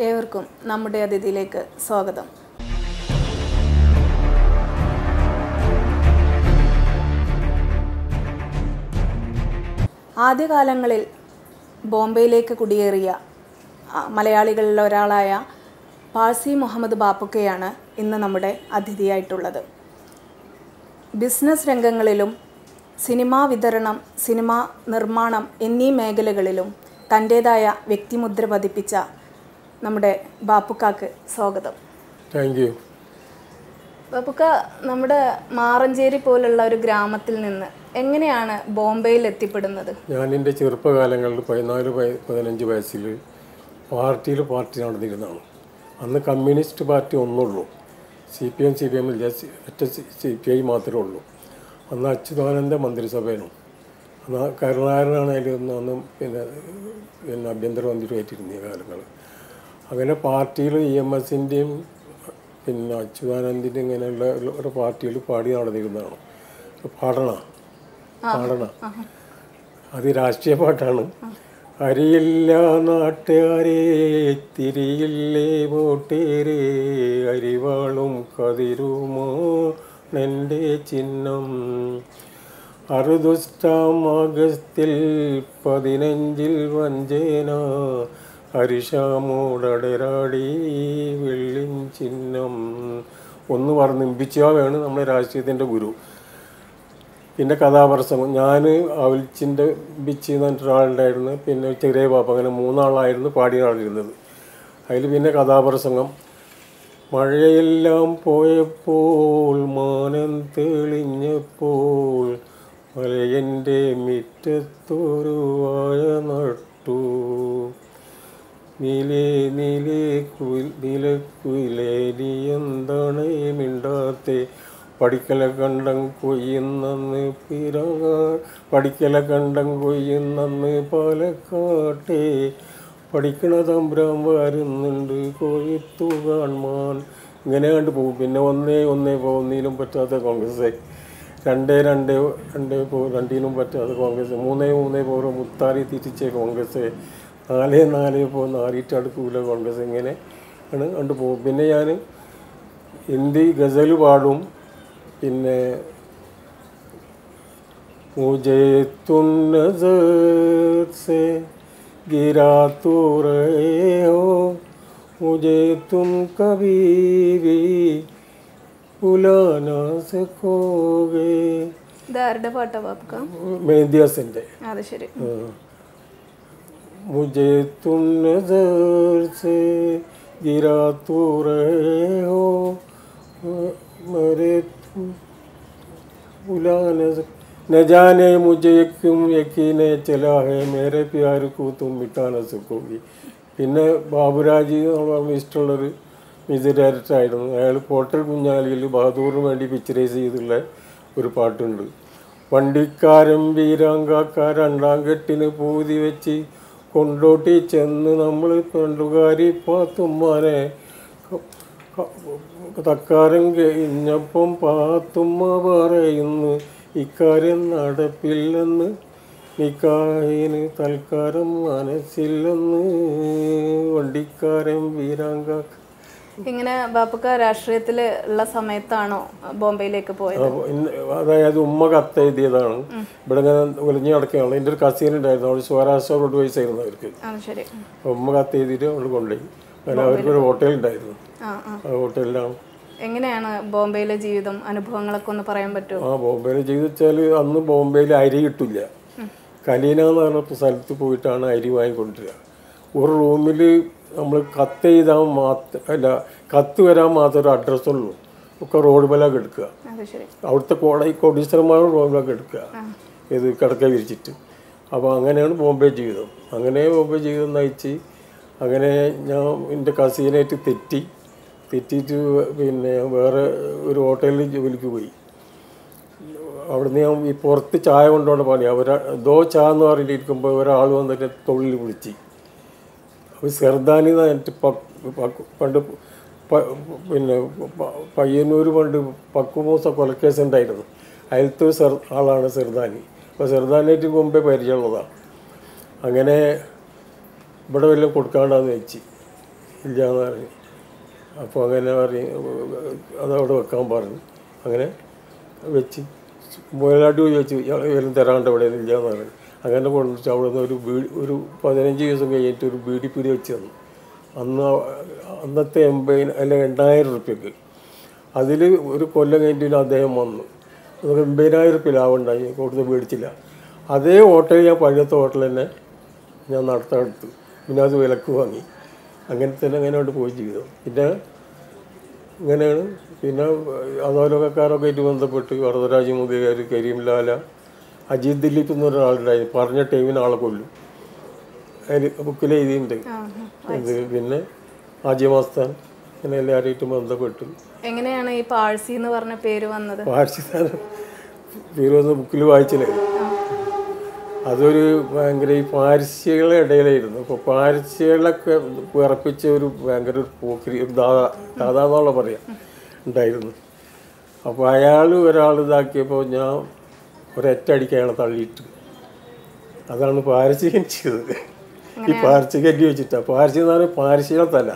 ഏവർക്കും നമ്മുടെ അതിഥിയിലേക്ക് സ്വാഗതം ആദ്യകാലങ്ങളിൽ ബോംബെയിലേക്ക് കുടിയേറിയ ആ, മലയാളികളിൽ ഒരാളായ പാഴ്സി മുഹമ്മദ് ബാപ്പുക്കയാണ് ഇന്ന് നമ്മുടെ അതിഥിയായിട്ടുള്ളത് ബിസിനസ് രംഗങ്ങളിലും സിനിമാ വിതരണം സിനിമാ നിർമ്മാണം എന്നീ മേഖലകളിലും തൻ്റേതായ വ്യക്തിമുദ്ര പതിപ്പിച്ച നമ്മുടെ ബാപ്പുക്കാക്ക് സ്വാഗതം താങ്ക് യു ബാപ്പുക്ക നമ്മുടെ മാറഞ്ചേരി പോലുള്ള ഒരു ഗ്രാമത്തിൽ നിന്ന് എങ്ങനെയാണ് ബോംബെയിൽ എത്തിപ്പെടുന്നത് ഞാൻ എൻ്റെ ചെറുപ്പകാലങ്ങളിൽ പതിനാല് പയ- പതിനഞ്ച് വയസ്സിൽ പാർട്ടിയിൽ പാർട്ടി നടന്നിരുന്നതാണ് അന്ന് കമ്മ്യൂണിസ്റ്റ് പാർട്ടി ഒന്നുള്ളൂ C P M C P M ഇല്ല സി- ഒറ്റ സി പി ഐ മാത്രമേ ഉള്ളൂ അന്ന് അച്യുതാനന്ദ മന്ത്രിസഭയിലും അന്ന് കരുണാകരനാണ് അതിലൊന്ന് അന്ന് പിന്നെ പിന്നെ ആഭ്യന്തരമന്ത്രിയായിട്ടിരുന്ന കാലങ്ങൾ അങ്ങനെ പാർട്ടിയിൽ ഇ എം എസിൻ്റെയും പിന്നെ അച്യുതാനന്ദിൻ്റെ ഇങ്ങനെയുള്ള ഒരു- ഒരു പാർട്ടിയിൽ പാടി നടന്നിരുന്നതാണ് പാടണ പാടണ അത് രാഷ്ട്രീയ പാട്ടാണ് അരിയില്ല നാട്ടുകാരെ തിരിയില്ലേ വോട്ടേരെ അരിവാളും കതിരുമോ എൻ്റെ ചിഹ്നം അറുദുഷ്ടാം ആഗസ്റ്റിൽ പതിനഞ്ചിൽ വഞ്ചേന ഹരിഷാമോടടരാടി വെള്ളിൻ ചിഹ്നം ഒന്ന് പറഞ്ഞ് ഇമ്പിച്ചാവാണ് നമ്മുടെ രാഷ്ട്രീയത്തിൻ്റെ ഗുരു പിന്നെ കഥാപ്രസംഗം ഞാൻ അവൽച്ചിൻ്റെ ബിച്ച് എന്ന് പറഞ്ഞിട്ട് ഒരാളുണ്ടായിരുന്നു പിന്നെ ചെറിയ പാപ്പ അങ്ങനെ മൂന്നാളായിരുന്നു പാടി നടന്നിരുന്നത് അതിൽ പിന്നെ കഥാപ്രസംഗം മഴയെല്ലാം പോയപ്പോൾ മാനം തെളിഞ്ഞപ്പോൾ മലയൻ്റെ മിറ്റത്തൊരു വാഴ നട്ടു നീലേ നീലേ കുയിൽ നീലക്കുയിലേ നീ എന്താണ് മിണ്ടാത്തെ പഠിക്കല കണ്ടം കൊയ്യുന്നന്ന് പിറക പഠിക്കല കണ്ടം കൊയ്യുന്നന്ന് പാലക്കാട്ടെ പഠിക്കണ തമ്പുരാൻ വരുന്നുണ്ട് കൊയ്ത്തു കാൺമാൻ ഇങ്ങനെ കണ്ട് പോകും പിന്നെ ഒന്നേ ഒന്നേ പോകുന്നതിനും പറ്റാത്ത കോൺഗ്രസ് രണ്ടേ രണ്ടേ രണ്ടേ പോ രണ്ടിനും പറ്റാത്ത കോൺഗ്രസ് മൂന്നേ മൂന്നേ പോറ് മുത്താരി തിരിച്ച കോൺഗ്രസ് നാലേ നാലേ പോ നാലിട്ട് അടുക്കൂല കോൺഗ്രസ് ഇങ്ങനെ ആണ് കണ്ടു പോകും പിന്നെ ഞാൻ ഹിന്ദി ഗസൽ പാടും പിന്നെ मुझे तुम नजर से गिरा तो रहे हो मुझे तुम कभी भी भुला ना सकोगे ഇത് ആരുടെ പാട്ടാ ബാപ്പുക്ക मेहंदी हसन दे അത് ശരി मुझे तुम नजर से गिरा तो रहे हो मेरे तुम बुला नजर न जाने मुझे क्यों यकीन चला है मेरे प्यार को तुम मिटा न सकोगी പിന്നെ ബാബുരാജ് നമ്മൾ ഇഷ്ടമുള്ളൊരു മ്യൂസിക് ഡയറക്ടർ ആയിരുന്നു അയാൾ പോട്ടൽ കുഞ്ഞാലിയിൽ ബഹദൂറിന് വേണ്ടി പിക്ചറൈസ് ചെയ്തിട്ടുള്ള ഒരു പാട്ടുണ്ട് വണ്ടിക്കാരൻ വീരാങ്കാക്ക രണ്ടാം കെട്ടിന് പൂതി വെച്ച് കൊണ്ടോട്ടി ചെന്ന് നമ്മൾ പെണ്ടുകാരി പാത്തുമ്മാനെ തക്കാരം കഴിഞ്ഞപ്പം പാത്തുമ്മ പറയുന്നു ഇക്കാര്യം നടപ്പില്ലെന്ന് നിക്കാഹിന് തൽക്കാലം മനസ്സില്ലെന്ന് വണ്ടിക്കാരൻ വീരാങ്കാക്ക ഇങ്ങനെ ബാപ്പുക്ക രാഷ്ട്രീയത്തിൽ ഉള്ള സമയത്താണോ ബോംബെയിലേക്ക് പോയത് അപ്പൊ ഇന്ന് അതായത് ഉമ്മ കത്ത് എഴുതിയതാണ് ഇവിടെ ഇങ്ങനെ ഒലിഞ്ഞു നടക്കുകയാണ് എൻ്റെ ഒരു കസീൻ ഉണ്ടായിരുന്നു അവൾ സ്വരാഷ്ട്ര റോഡ് വൈസ് ആയിരുന്നു അവർക്ക് അത് ശരി അപ്പൊ ഉമ്മ കത്ത് എഴുതിയിട്ട് അവൾ കൊണ്ടുപോയി അങ്ങനെ അവർക്കൊരു ഹോട്ടൽ ഉണ്ടായിരുന്നു ആ ആ ആ ഹോട്ടലിലാണ് എങ്ങനെയാണ് ബോംബെയിലെ ജീവിതം അനുഭവങ്ങളൊക്കെ ഒന്ന് പറയാൻ പറ്റുമോ ആ ബോംബെയിൽ ചെയ്ത് വെച്ചാൽ അന്ന് ബോംബെയിൽ അരി കിട്ടില്ല കലീന എന്ന് പറഞ്ഞ സ്ഥലത്ത് പോയിട്ടാണ് അരി വാങ്ങിക്കൊണ്ടിരിക ഒരു റൂമിൽ നമ്മൾ കത്ത് ചെയ്താൽ മാത്രം അല്ല കത്ത് വരാൻ മാത്രം ഒരു അഡ്രസ്സുള്ളൂ ഒക്കെ റോഡ് മേലൊക്കെ എടുക്കുക അത് ശരി അവിടുത്തെ കോടതി കോടീശ്വരന്മാരും റോഡിലൊക്കെ എടുക്കുക ഇത് കിടക്ക വിരിച്ചിട്ട് അപ്പോൾ അങ്ങനെയാണ് ബോംബെ ജീവിതം അങ്ങനെ ബോംബെ ജീവിതം നയിച്ച് അങ്ങനെ ഞാൻ എൻ്റെ കസീനായിട്ട് തെറ്റി തെറ്റിയിട്ട് പിന്നെ വേറെ ഒരു ഹോട്ടലിൽ ജോലിക്ക് പോയി അവിടുന്ന് ഞാൻ ഈ പുറത്ത് ചായ കൊണ്ടുപോകേണ്ട പണി അവർ ദോ ചാ എന്ന് പറഞ്ഞിട്ടിരിക്കുമ്പോൾ ഒരാൾ വന്നിട്ട് തൊഴിൽ വിളിച്ച് അപ്പോൾ സെർദാനി എന്ന് പറഞ്ഞിട്ട് പ- പ- പണ്ട് പ- പിന്നെ പ- പയ്യന്നൂർ പണ്ട് പക്കുമൂസ കൊലക്കേസ് ഉണ്ടായിരുന്നു അതിലത്തെ ഒരു സെർ ആളാണ് സെർദാനി അപ്പോൾ സെർദാനായിട്ട് മുമ്പേ പരിചയമുള്ളതാണ് അങ്ങനെ ഇവിടെ വല്ലതും കൊടുക്കാണ്ടാന്ന് വെച്ച് ഇല്ല എന്ന് പറഞ്ഞു അപ്പോൾ അങ്ങനെ പറയും അതവിടെ വെക്കാൻ പറഞ്ഞു അങ്ങനെ വെച്ച് മുതലാട്ടി പോയി വെച്ച് ഇയാൾ വരും തരാണ്ട് ഇവിടെ ഇല്ല എന്ന് പറഞ്ഞു അങ്ങനെ കൊണ്ടുവച്ച് അവിടെ നിന്ന് ഒരു ബീ ഒരു പതിനഞ്ച് ദിവസം കഴിഞ്ഞിട്ട് ഒരു ബീഡി പിടി വെച്ച് തന്നു അന്ന് ആ- അന്നത്തെ എൺപതിന് അല്ല എണ്ണായിരം റുപ്യക്ക് അതിൽ ഒരു കൊല്ലം കഴിഞ്ഞിട്ട് അദ്ദേഹം വന്നു നമുക്ക് എൺപതിനായിരം റുപ്യ ലാഭം ഉണ്ടായി കൊടുത്ത് മേടിച്ചില്ല അതേ ഹോട്ടൽ ഞാൻ പഴയത്തെ ഹോട്ടൽ തന്നെ ഞാൻ നടത്താൻ എടുത്തു പിന്നെ അത് വിലക്ക് വാങ്ങി അങ്ങനെ തന്നെ അങ്ങനെ അവിടെ പോയി ചെയ്തു പിന്നെ ഇങ്ങനെയാണ് പിന്നെ അധോലോകക്കാരൊക്കെ ആയിട്ട് ബന്ധപ്പെട്ട് വരദരാജ് മുതികാർ കരീം ലാല അജിത് ദിലീപ് എന്ന് ഒരാളുണ്ടായിരുന്നു പറഞ്ഞ ടൈമിന് ആളെ കൊല്ലും അതിൽ ബുക്കിൽ എഴുതിയിട്ടുണ്ട് ആ, ആ. ഇത് പിന്നെ ആജിമാസ്ഥാൻ ഇങ്ങനെ എല്ലാവരുമായിട്ടും ബന്ധപ്പെട്ടു എങ്ങനെയാണ് ഈ പാഴ്സി എന്ന് പറഞ്ഞ പേര് വന്നത് പാഴ്സിസ്ഥാനം ഫിറോസ് ബുക്കിൽ വായിച്ചില്ലേ അതൊരു ഭയങ്കര ഈ പാരസ്യകളുടെ ഇടയിലായിരുന്നു അപ്പോൾ പാരസ്യകളൊക്കെ വിറപ്പിച്ച ഒരു ഭയങ്കര ഒരു പോക്കിരി ഒരു ദാദാ ദാദാ എന്നുള്ള പറയാം ഉണ്ടായിരുന്നു അപ്പോൾ അയാൾ ഒരാൾ ഇതാക്കിയപ്പോൾ ഞാൻ ഒരൊറ്റടിക്ക് അയാളെ തള്ളിയിട്ട് അതാണ് പാരസ്യകൻ ചെയ്തത് ഈ പാരസ്യകറ്റി വെച്ചിട്ടാണ് പാരസ്യം എന്ന് പറഞ്ഞാൽ പാരസ്യകളത്തല്ല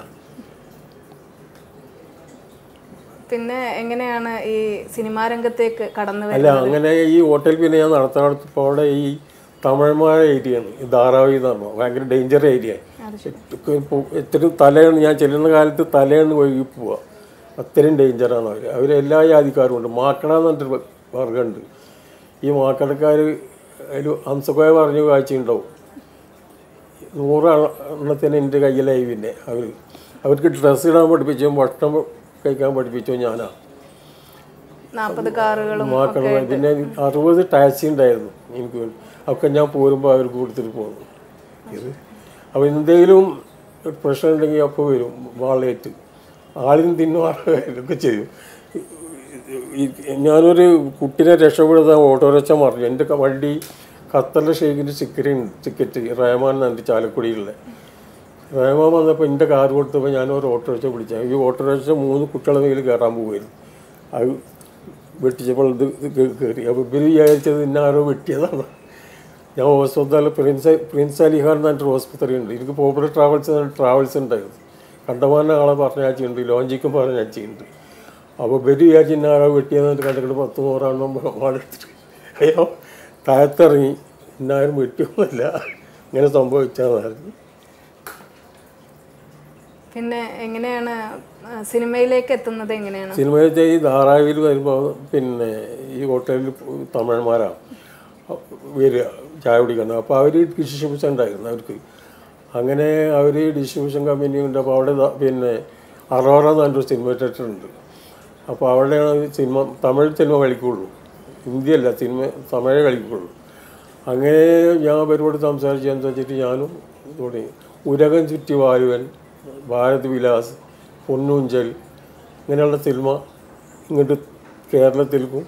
പിന്നെ എങ്ങനെയാണ് ഈ സിനിമാ രംഗത്തേക്ക് കടന്നു അല്ല വരുന്നത് അങ്ങനെ ഈ ഹോട്ടൽ പിന്നെ ഞാൻ നടത്താനടുത്തപ്പോൾ അവിടെ ഈ തമിഴ്മാരുടെ ഏരിയയാണ് ഈ ധാരാവി എന്ന് പറഞ്ഞു ഭയങ്കര ഡേഞ്ചർ ഏരിയ എത്രയും തലയാണ് ഞാൻ ചെല്ലുന്ന കാലത്ത് തലയാണ് ഒഴുകി പോവുക അത്രയും ഡേഞ്ചറാണ് അവർ അവർ എല്ലാ ജാതിക്കാരും ഉണ്ട് മാക്കട എന്ന് പറഞ്ഞിട്ട് വർഗ്ഗമുണ്ട് ഈ മാക്കടക്കാർ ഒരു ഹംസക്കോയ പറഞ്ഞു കാഴ്ചയുണ്ടാവും നൂറ് എണ്ണത്തിന് എൻ്റെ കയ്യിലായി പിന്നെ അവർ അവർക്ക് ഡ്രസ്സ് ഇടാൻ പഠിപ്പിച്ചോ ഭക്ഷണം കഴിക്കാൻ പഠിപ്പിച്ചോ ഞാനാണ് നാൽപ്പത് കാറുകളും മാക്കണം പിന്നെ അറുപത് ടാക്സി ഉണ്ടായിരുന്നു എനിക്ക് വേണ്ടി ഒക്കെ ഞാൻ പോരുമ്പോൾ അവർക്ക് കൊടുത്തിട്ട് പോകുന്നു ഇത് അപ്പോൾ എന്തെങ്കിലും ഒരു പ്രശ്നം ഉണ്ടെങ്കിൽ അപ്പോൾ വരും വാളേറ്റ് ആളിനും തിന്നുമാറൊക്കെ ചെയ്യും ഈ- ഞാനൊരു കുട്ടീനെ രക്ഷപ്പെടുത്താൻ ഓട്ടോറിക്ഷ മറിഞ്ഞു എൻ്റെ ക- വണ്ടി ഖത്തറിലെ ഷെയ്ഖിൻ്റെ ടിക്കറ്റ് ടിക്കറ്റ് റഹ്മാൻ എൻ്റെ ചാലക്കുടിയിലുള്ള റഹ്മാൻ വന്നപ്പോൾ എൻ്റെ കാർ കൊടുത്തപ്പോൾ ഞാൻ ഒരു ഓട്ടോറിക്ഷ പിടിച്ച ഈ ഓട്ടോറിക്ഷ മൂന്ന് കുട്ടികളെ മേൽ കയറാൻ പോകുമായിരുന്നു അത് വെട്ടിച്ചപ്പോൾ ഇത് ഇത് കയറി അപ്പോൾ ഇവർ വിചാരിച്ചത് ഇന്ന ആരോ വെട്ടിയതാണ് ഞാൻ ഹോസ്പിറ്റലിൽ പ്രിൻസ് പ്രിൻസ് അലിഖാൻ എന്ന് പറഞ്ഞിട്ട് ഹോസ്പിറ്റലിൽ ഉണ്ട് എനിക്ക് പോപ്പുലർ ട്രാവൽസ് എന്ന് ട്രാവൽസ് ഉണ്ടായിരുന്നു കണ്ടമാന ആളെ പറഞ്ഞാച്ചുണ്ട് ലോഞ്ചിക്കും പറഞ്ഞാച്ചുണ്ട് അപ്പോൾ ഇവർ വിചാരിച്ച് ഇന്ന ആരോ വെട്ടിയെന്ന് കണ്ടിട്ട് പത്ത് നൂറാണെന്നും വാളെടുത്തിട്ട് അയ്യോ താഴത്തിറങ്ങി ഇന്നാരും വെട്ടിയൊന്നുമില്ല ഇങ്ങനെ സംഭവിച്ചതായിരുന്നു പിന്നെ എങ്ങനെയാണ് ആ, സിനിമയിലേക്ക് എത്തുന്നത് എങ്ങനെയാണ് സിനിമയിൽ ഈ ധാരാവിയിൽ വരുമ്പോൾ പിന്നെ ഈ ഹോട്ടലിൽ തമിഴന്മാരാണ് വരിക ചായ കുടിക്കണം അപ്പോൾ അവർ ഡിസ്ട്രിബ്യൂഷൻ ഉണ്ടായിരുന്നു അവർക്ക് അങ്ങനെ അവർ ഡിസ്ട്രിബ്യൂഷൻ കമ്പനി ഉണ്ട് അപ്പോൾ അവിടെ ദാ പിന്നെ അറോറ എന്ന് പറഞ്ഞൊരു സിനിമ തിയേറ്റർ ഉണ്ട് അപ്പോൾ അവിടെയാണ് സിനിമ തമിഴ് സിനിമ കളിക്കുള്ളൂ ഹിന്ദിയല്ല സിനിമ തമിഴേ കളിക്കുള്ളൂ അങ്ങനെ ഞാൻ പരിപാടി സംസാരിച്ചതെന്ന് വെച്ചിട്ട് ഞാനും തുടങ്ങി ഉരകം ചുറ്റി വായുവൻ ഭാരത് വിലാസ് പൊന്നൂഞ്ചൽ ഇങ്ങനെയുള്ള സിനിമ ഇങ്ങോട്ട് കേരളത്തിലേക്കും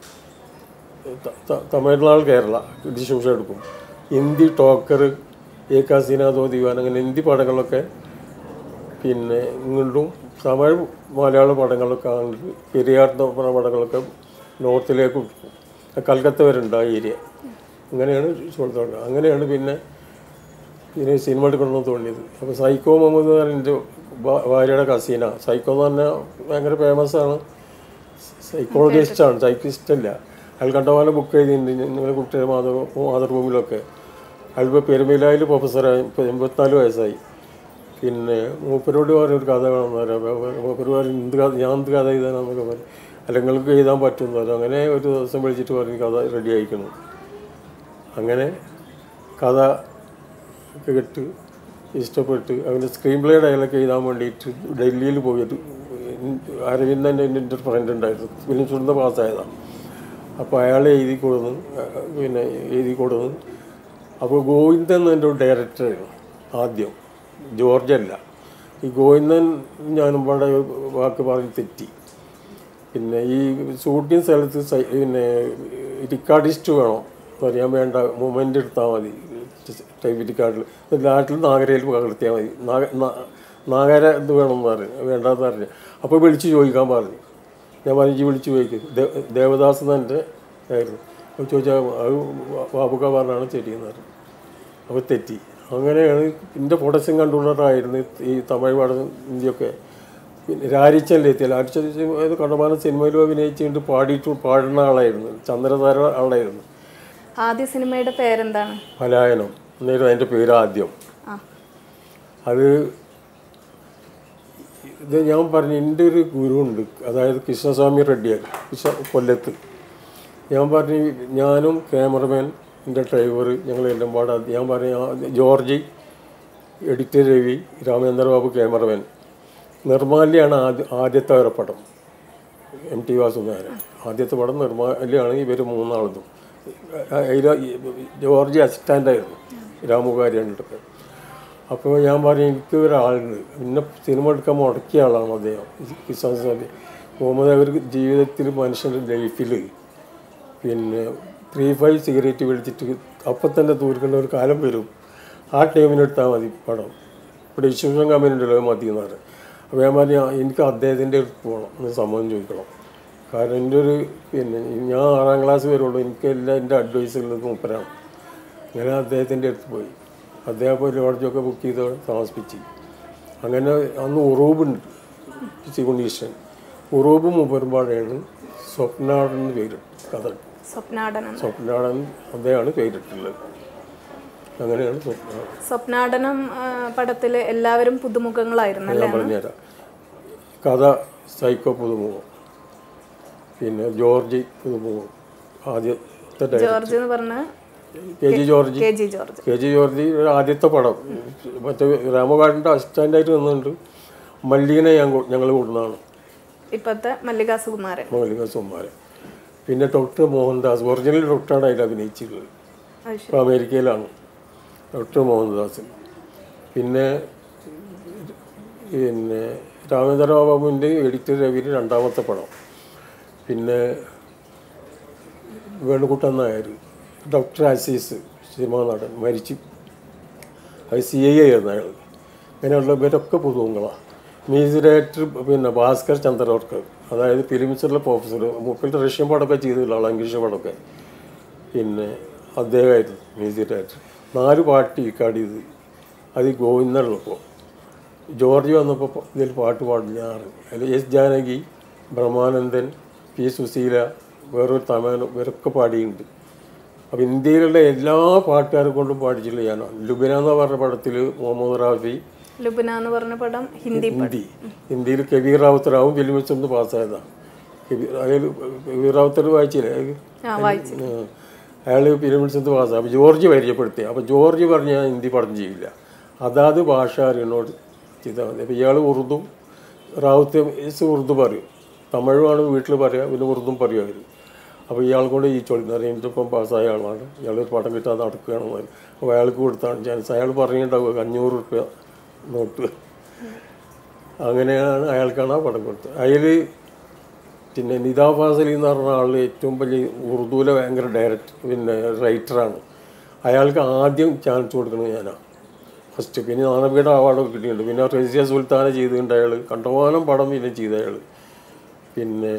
ത- ത- തമിഴ്നാട് കേരള ഡിസ്ട്രിബ്യൂഷൻ എടുക്കും ഹിന്ദി ടോക്കർ ഏകാസിനാഥോ ദിവാൻ അങ്ങനെ ഹിന്ദി പടങ്ങളൊക്കെ പിന്നെ ഇങ്ങോട്ടും തമിഴ് മലയാള പടങ്ങളൊക്കെ അങ്ങോട്ട് പെരിയാറിൻ്റെ പടങ്ങളൊക്കെ നോർത്തിലേക്ക് കൊടുക്കും കൽക്കത്ത വരെ ഉണ്ട് ആ ഏരിയ അങ്ങനെയാണ് ഷോട്ട് തുടങ്ങുക അങ്ങനെയാണ് പിന്നെ പിന്നെ സിനിമ എടുക്കണമെന്ന് തോന്നിയത് അപ്പോൾ സൈക്കോ മുഹമ്മദ് എന്ന് പറഞ്ഞ എൻ്റെ ഭാ- ഭാര്യയുടെ കസീന സൈക്കോ എന്ന് പറഞ്ഞാൽ ഭയങ്കര ഫേമസ് ആണ് സൈക്കോളജിസ്റ്റാണ് സൈക്കിസ്റ്റ് അല്ല അയാൾ കണ്ടപോലെ ബുക്ക് ചെയ്തിട്ടുണ്ട് നിങ്ങളുടെ കുട്ടിയുടെ മാതൃ മാതൃഭൂമിയിലൊക്കെ അയാളിപ്പോൾ പെരുമിലായിൽ പ്രൊഫസറായി ഇപ്പോൾ എൺപത്തിനാല് വയസ്സായി പിന്നെ മൂപ്പരോട് പറഞ്ഞ ഒരു കഥ വേണമെന്ന് പറയാം മൂപ്പര് പറയും എന്ത് കഥ ഞാൻ എന്ത് കഥ എഴുതാനാന്നൊക്കെ പറയും അല്ല നിങ്ങൾക്ക് എഴുതാൻ പറ്റുമെന്ന് പറയും അങ്ങനെ ഒരു ദിവസം വിളിച്ചിട്ട് പറഞ്ഞ് കഥ റെഡി ആയിക്കണം അങ്ങനെ കഥ ഒക്കെ കേട്ട് ഇഷ്ടപ്പെട്ട് അവൻ്റെ സ്ക്രീൻ പ്ലേ ഡയലൊക്കെ എഴുതാൻ വേണ്ടിയിട്ട് ഡൽഹിയിൽ പോയിട്ട് അരവിന്ദൻ എൻ്റെ എൻ്റെ ഒരു ഫ്രണ്ട് ഉണ്ടായിരുന്നു ഫിലിം സ്റ്റുഡിൻ്റെ പാസ്സായതാണ് അപ്പോൾ അയാൾ എഴുതി കൊടുന്ന് അഹ് പിന്നെ എഴുതി കൊടുന്ന് അപ്പോൾ ഗോവിന്ദൻ എന്ന് എൻ്റെ ഒരു ഡയറക്ടറായിരുന്നു ആദ്യം ജോർജ് അല്ല ഈ ഗോവിന്ദൻ ഞാനും പാടെ ഒരു വാക്ക് പറഞ്ഞ് തെറ്റി പിന്നെ ഈ ഷൂട്ടിംഗ് സ്ഥലത്ത് സൈ- പിന്നെ റിക്കാർഡിസ്റ്റ് വേണം പറയാൻ വേണ്ട മൊമെൻ്റ് എടുത്താൽ മതി ടൈപ്പ് റിക്കാർഡിൽ നാട്ടിൽ നാഗരയിൽ പകർത്തിയാൽ മതി നാഗ നാ- നാഗര ഇത് വേണമെന്ന് പറഞ്ഞു വേണ്ടെന്ന് പറഞ്ഞു അപ്പോൾ വിളിച്ച് ചോദിക്കാൻ പറഞ്ഞു ഞാൻ പറഞ്ഞു വിളിച്ച് ചോദിക്കും ദേവദാസ് എന്ന് എൻ്റെ ആയിരുന്നു അപ്പോൾ ചോദിച്ചാൽ അത് ബാബുക്ക പറഞ്ഞാണ് ശരിയെന്ന് പറഞ്ഞു അപ്പോൾ തെറ്റി അങ്ങനെയാണ് എൻ്റെ പ്രൊഡക്ഷൻ കൺട്രോളറായിരുന്നു ഈ തമിഴ് പടം ഇന്ത്യയൊക്കെ പിന്നെ രാരിച്ചല്ലേ എത്തിയ രാരിച്ച കണ്ടമാനം സിനിമയിലും അഭിനയിച്ചുകൊണ്ട് പാടിയിട്ട് പാടുന്ന ആളായിരുന്നു ചന്ദ്രതാര ആളായിരുന്നു ആദ്യ സിനിമയുടെ പേരെന്താണ് പലായനം എന്നേരം അതിൻ്റെ പേര് ആദ്യം ആ അത് ഇത് ഞാൻ പറഞ്ഞു എൻ്റെ ഒരു ഗുരുവുണ്ട് അതായത് കൃഷ്ണസ്വാമി റെഡ്ഡിയാണ് കൃഷ്ണ കൊല്ലത്ത് ഞാൻ പറഞ്ഞു ഞാനും ക്യാമറമാൻ എൻ്റെ ഡ്രൈവർ ഞങ്ങൾ എല്ലാം പാടാ ഞാൻ പറഞ്ഞു ആ, ജോർജി എഡിറ്റർ രവി രാമേന്ദ്ര ബാബു ക്യാമറമാൻ നിർമാല്യാണ് ആദ്യ ആദ്യത്തെ ഒരു പടം എം ടി വാസുദേവൻ ആദ്യത്തെ പടം നിർമാല്യാണ് ഇവർ മൂന്നാളതും അതിൽ ജോർജി അസിസ്റ്റൻ്റായിരുന്നു രാമുകാരിയുടെ അപ്പോൾ ഞാൻ പറഞ്ഞു എനിക്ക് ഒരാളുണ്ട് പിന്നെ സിനിമ എടുക്കാൻ മുടക്കിയ ആളാണ് അദ്ദേഹം കിസാൻ സ്വാമി മുഹമ്മദ് അവർക്ക് ജീവിതത്തിൽ മനുഷ്യൻ്റെ ലൈഫിൽ പിന്നെ ത്രീ ഫൈവ് സിഗരറ്റ് വലിച്ചിട്ട് അപ്പം തന്നെ തീർക്കേണ്ട ഒരു കാലം വരും ആ ടൈമിനെടുത്താൽ മതി പടം ഇവിടെ ഇഷ്യൂഷൻ കമ്പനി ഉണ്ടല്ലോ അത് മതി എന്ന് പറഞ്ഞു അപ്പോൾ ഞാൻ പറഞ്ഞു "ആ, എനിക്ക് അദ്ദേഹത്തിൻ്റെ അടുത്ത് പോകണം എന്ന് സമ്മതം ചോദിക്കണം കാരണം എൻ്റെ ഒരു പിന്നെ ഞാൻ ആറാം ക്ലാസ് വരുള്ളൂ എനിക്ക് എല്ലാം എൻ്റെ അഡ്വൈസ് ഉള്ളത് മൂപ്പരാണ് അങ്ങനെ അദ്ദേഹത്തിൻ്റെ അടുത്ത് പോയി അദ്ദേഹം പോയി ലോഡ്ജൊക്കെ ബുക്ക് ചെയ്ത് താമസിപ്പിച്ച് അങ്ങനെ അന്ന് ഉറൂബുണ്ട് ചികുണ്ടീഷൻ ഉറൂബ് മൂപ്പരുമ്പാടെയാണ് സ്വപ്നാടൻ എന്ന് പേര് കഥ സ്വപ്നാടനം സ്വപ്നാടൻ അദ്ദേഹമാണ് പേരിട്ടുള്ളത് അങ്ങനെയാണ് സ്വപ്നാടൻ സ്വപ്നാടനം ആ, പടത്തില് എല്ലാവരും പുതുമുഖങ്ങളായിരുന്നു അല്ലേ ഞാൻ പറഞ്ഞുതരാം കഥ സൈക്കോ പുതുമുഖം പിന്നെ ജോർജ് പുതുമുഖം ആദ്യത്തെ ഡയറക്ടർ ജോർജ് എന്ന് പറഞ്ഞ K G George K G George K G George ഒരു ആദ്യത്തെ പടം മറ്റേ രാമകാടിൻ്റെ അസിസ്റ്റൻ്റായിട്ട് നിന്നുണ്ട് മല്ലികനെ ഞാൻ ഞങ്ങൾ കൂടുന്നതാണ് ഇപ്പോഴത്തെ മല്ലിക സുകുമാരൻ മല്ലിക സുമാരൻ പിന്നെ ഡോക്ടർ മോഹൻദാസ് ഒറിജിനൽ ഡോക്ടറാണ് അതിൽ അഭിനയിച്ചിട്ടുള്ളത് അത് ശരി ഇപ്പോൾ അമേരിക്കയിലാണ് ഡോക്ടർ മോഹൻദാസ് പിന്നെ പിന്നെ രാമേന്ദ്ര ബാബുവിൻ്റെ എഡിറ്റർ രവിയുടെ രണ്ടാമത്തെ പടം പിന്നെ വേണുകുട്ടൻ നായർ ഡോക്ടർ അസീസ് സിനിമാ നടൻ മരിച്ചു അത് സി ഐ ആയിരുന്നു അയാൾ അങ്ങനെയുള്ള ഇവരൊക്കെ പുതുമുങ്ങളാണ് മ്യൂസിക് ഡയറക്ടർ പിന്നെ ഭാസ്കർ ചന്ദ്രവർക്കർ അതായത് ഫിലിംസിലെ പ്രൊഫസർ മുപ്പിൽ റഷ്യൻ പടമൊക്കെ ചെയ്തിട്ടുള്ള ആളാണ് ഇംഗ്ലീഷ് പടമൊക്കെ പിന്നെ അദ്ദേഹമായിരുന്നു മ്യൂസിക് ഡയറക്ടർ നാല് പാട്ട് ഇക്കാടിയത് അത് ഗോവിന്ദനുള്ളപ്പോൾ ജോർജ് വന്നപ്പോൾ ഇതിൽ പാട്ട് പാടില്ല ആറ് അതിൽ എസ് ജാനകി ബ്രഹ്മാനന്ദൻ പി സുശീല വേറൊരു തമിഴ് ഇവരൊക്കെ പാടിയിട്ടുണ്ട് അപ്പോൾ ഇന്ത്യയിലുള്ള എല്ലാ പാട്ടുകാരെ കൊണ്ടും പാടിച്ചില്ല ഞാനാണ് ലുബിന എന്ന് പറഞ്ഞ പടത്തിൽ മുഹമ്മദ് റാഫി ലുബിന എന്ന് പറഞ്ഞ പടം ഹിന്ദി ഹിന്ദി ഹിന്ദിയിൽ കബീർ റാവുത്തറാവും ഫിലിമിച്ച് ഒന്ന് പാസ്സായതാണ് കബീർ അയാൾ കബീർ റാവുത്തർ വായിച്ചില്ലേ അയാൾ ആ വായിച്ചു അയാൾ ഫിലിമിച്ച് ഒന്ന് പാസ്സായി അപ്പോൾ ജോർജ് പരിചയപ്പെടുത്തി അപ്പോൾ ജോർജ് പറഞ്ഞ് ഞാൻ ഹിന്ദി പഠനം ചെയ്യില്ല അതാത് ഭാഷ അറിയണോട് ചെയ്താൽ മതി അപ്പോൾ ഇയാൾ ഉറുദു റാവുത്ത് ഇസ് ഉറുദു പറയും തമിഴുമാണ് വീട്ടിൽ പറയുക പിന്നെ ഉറുദും പറയും അവർ അപ്പോൾ ഇയാൾ കൊണ്ട് ഈ ചോദിക്കുന്നത് എനിക്കിപ്പം പാസ്സായ ആളാണ് ഇയാൾ ഒരു പടം കിട്ടാതെ നടക്കുകയാണെന്ന് പറയും അപ്പോൾ അയാൾക്ക് കൊടുത്താണ് ചാൻസ് അയാൾ പറഞ്ഞിട്ടുണ്ടാവുക അഞ്ഞൂറ് റുപ്യ നോട്ട് അങ്ങനെയാണ് അയാൾക്കാണ് ആ പടം കൊടുത്തത് അതിൽ പിന്നെ നിതാ ഫാസലി എന്ന് പറഞ്ഞ ആൾ ഏറ്റവും വലിയ ഉറുദുവിലെ ഭയങ്കര ഡയറക്റ്റ് പിന്നെ റൈറ്ററാണ് അയാൾക്ക് ആദ്യം ചാൻസ് കൊടുക്കുന്നത് ഞാനാണ് ഫസ്റ്റ് പിന്നെ നാണബിയുടെ അവാർഡൊക്കെ കിട്ടിയിട്ടുണ്ട് പിന്നെ റസിയ സുൽത്താനെ ചെയ്തിട്ടുണ്ട് അയാൾ കണ്ടമാനം പടം പിന്നെ ചെയ്ത അയാൾ പിന്നെ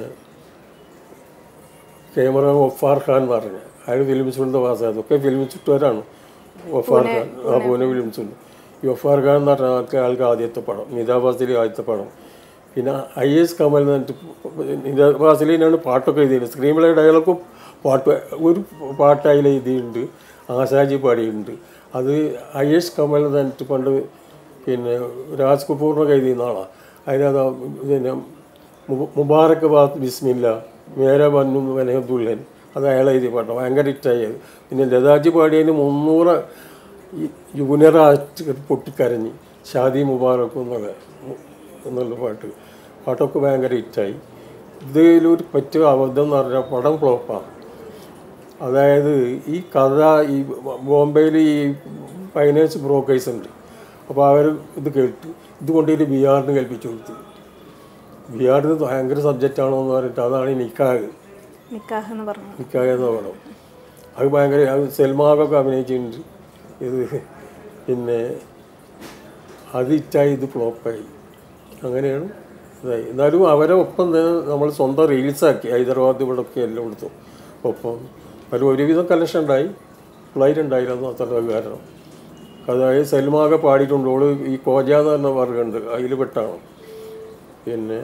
ക്യാമറ ഒഫാർ ഖാൻ എന്ന് പറഞ്ഞ അയാൾ ഫിലിം സ്റ്റുഡിൻ്റെ പാസ്സായത് ഒക്കെ ഫിലിം സ്റ്റുഡുകാരാണ് ഒഫാർ ഖാൻ ആ പൂനെ ഫിലിം സ്റ്റുഡ് ഈ ഒഫാർ ഖാൻ എന്ന് പറഞ്ഞ ആൾക്ക് ആൾക്ക് ആദ്യത്തെ പടം നിതാ ഫാസിലി ആദ്യത്തെ പടം പിന്നെ ഐ എസ് കമൽ എന്ന് പറഞ്ഞിട്ട് നിതാ ഫാസിലിനാണ് പാട്ടൊക്കെ എഴുതിയത് സ്ക്രീനിലെ ഡയലോഗും പാട്ട് ഒരു പാട്ട് അതിൽ എഴുതിയിട്ടുണ്ട് ആശാജി പാടിയിട്ടുണ്ട് അത് ഐ എസ് കമൽ എന്ന് പറഞ്ഞിട്ട് പണ്ട് പിന്നെ രാജ് കപൂറിനൊക്കെ എഴുതിയ ആളാണ് അതിനകത്ത് പിന്നെ മു- മുബാറക്ക് ബാത്ത് ബിസ്മില്ല മേര ബന്നു വനഹദുല്ലൻ അത് അയാൾ എഴുതിയ പാട്ടാണ് ഭയങ്കര ഹിറ്റായത് പിന്നെ ലതാജി പാടിയതിന് മുന്നൂറ് ഈ ജൂനിയർ ആർട്ട് പൊട്ടിക്കരഞ്ഞ് ഷാദി മുബാറക്ക് എന്നുള്ള എന്നുള്ള പാട്ട് പാട്ടൊക്കെ ഭയങ്കര ഹിറ്റായി ഇതിലൊരു പറ്റിയ അബദ്ധം എന്ന് പറഞ്ഞാൽ പടം ഫ്ലോപ്പാണ് അതായത് ഈ കഥ ഈ ബോംബെയിൽ ഈ ഫൈനാൻസ് ബ്രോക്കേഴ്സ് ഉണ്ട് അപ്പോൾ അവർ ഇത് കേട്ട് ഇത് കൊണ്ടുപോയിട്ട് ബിഹാറിന് കേൾപ്പിച്ചു കൊടുത്തു ബിഹാറിന് ഭയങ്കര സബ്ജക്റ്റാണോ എന്ന് പറഞ്ഞിട്ട് അതാണ് ഈ നിക്കാഹ് നിക്കാഹ് എന്ന് പറഞ്ഞു നിക്കാഹ് എന്ന പടം അത് ഭയങ്കര അത് സൽമാഗൊക്കെ അഭിനയിച്ചിട്ടുണ്ട് ഇത് പിന്നെ അത് ഹിറ്റായി ഇത് ഫ്ലോപ്പായി അങ്ങനെയാണ് ഇതായി എന്നാലും അവരെ ഒപ്പം തന്നെ നമ്മൾ സ്വന്തം റീൽസാക്കി ഹൈദരാബാദ് ഇവിടെയൊക്കെ എല്ലാം കൊടുത്തു ഒപ്പം അതിൽ ഒരുവിധം കലക്ഷൻ ഉണ്ടായി ഫ്ലൈറ്റ് ഉണ്ടായിരുന്നു അത്ര കാരണം അതായത് സൽമാകെ പാടിയിട്ടുണ്ട് ഓള് ഈ കോജ എന്ന് പറഞ്ഞ വർഗമുണ്ട് അതിൽ പെട്ടാണ് പിന്നെ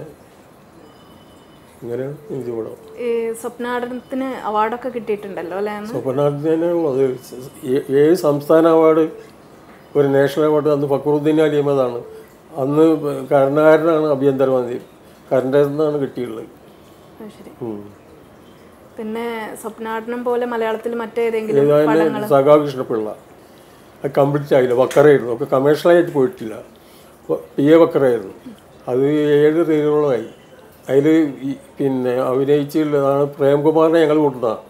ഇങ്ങനെ ഇത് കൂടെ ഈ സ്വപ്നാടനത്തിന് അവാർഡൊക്കെ കിട്ടിയിട്ടുണ്ടല്ലോ അല്ലേ അന്ന്? സ്വപ്നാർത്ഥിനുള്ളത് ഏഴ് സംസ്ഥാന അവാർഡ് ഒരു നാഷണൽ അവാർഡ് അന്ന് ഫക്രുദ്ദീൻ അലിയമ്മതാണ് അന്ന് കരുണാകരനാണ് ആഭ്യന്തരമന്ത്രി കരൻ്റെ നിന്നാണ് കിട്ടിയുള്ളത് അത് ശരി ഉം. പിന്നെ സ്വപ്നാടനം പോലെ മലയാളത്തിൽ മറ്റേതെങ്കിലും ഏതായാലും സഖാകൃഷ്ണപിള്ള അത് കംപ്ലീറ്റ് ആയില്ല വക്കറായിരുന്നു ഒക്കെ കമേഴ്ഷ്യലായിട്ട് പോയിട്ടില്ല വ- പി എ വക്കറായിരുന്നു അത് ഏഴ് റീലുകളായി അതിൽ പിന്നെ അഭിനയിച്ചുള്ളതാണ് പ്രേംകുമാറിനെ ഞങ്ങൾ കൂട്ടുന്നതാണ്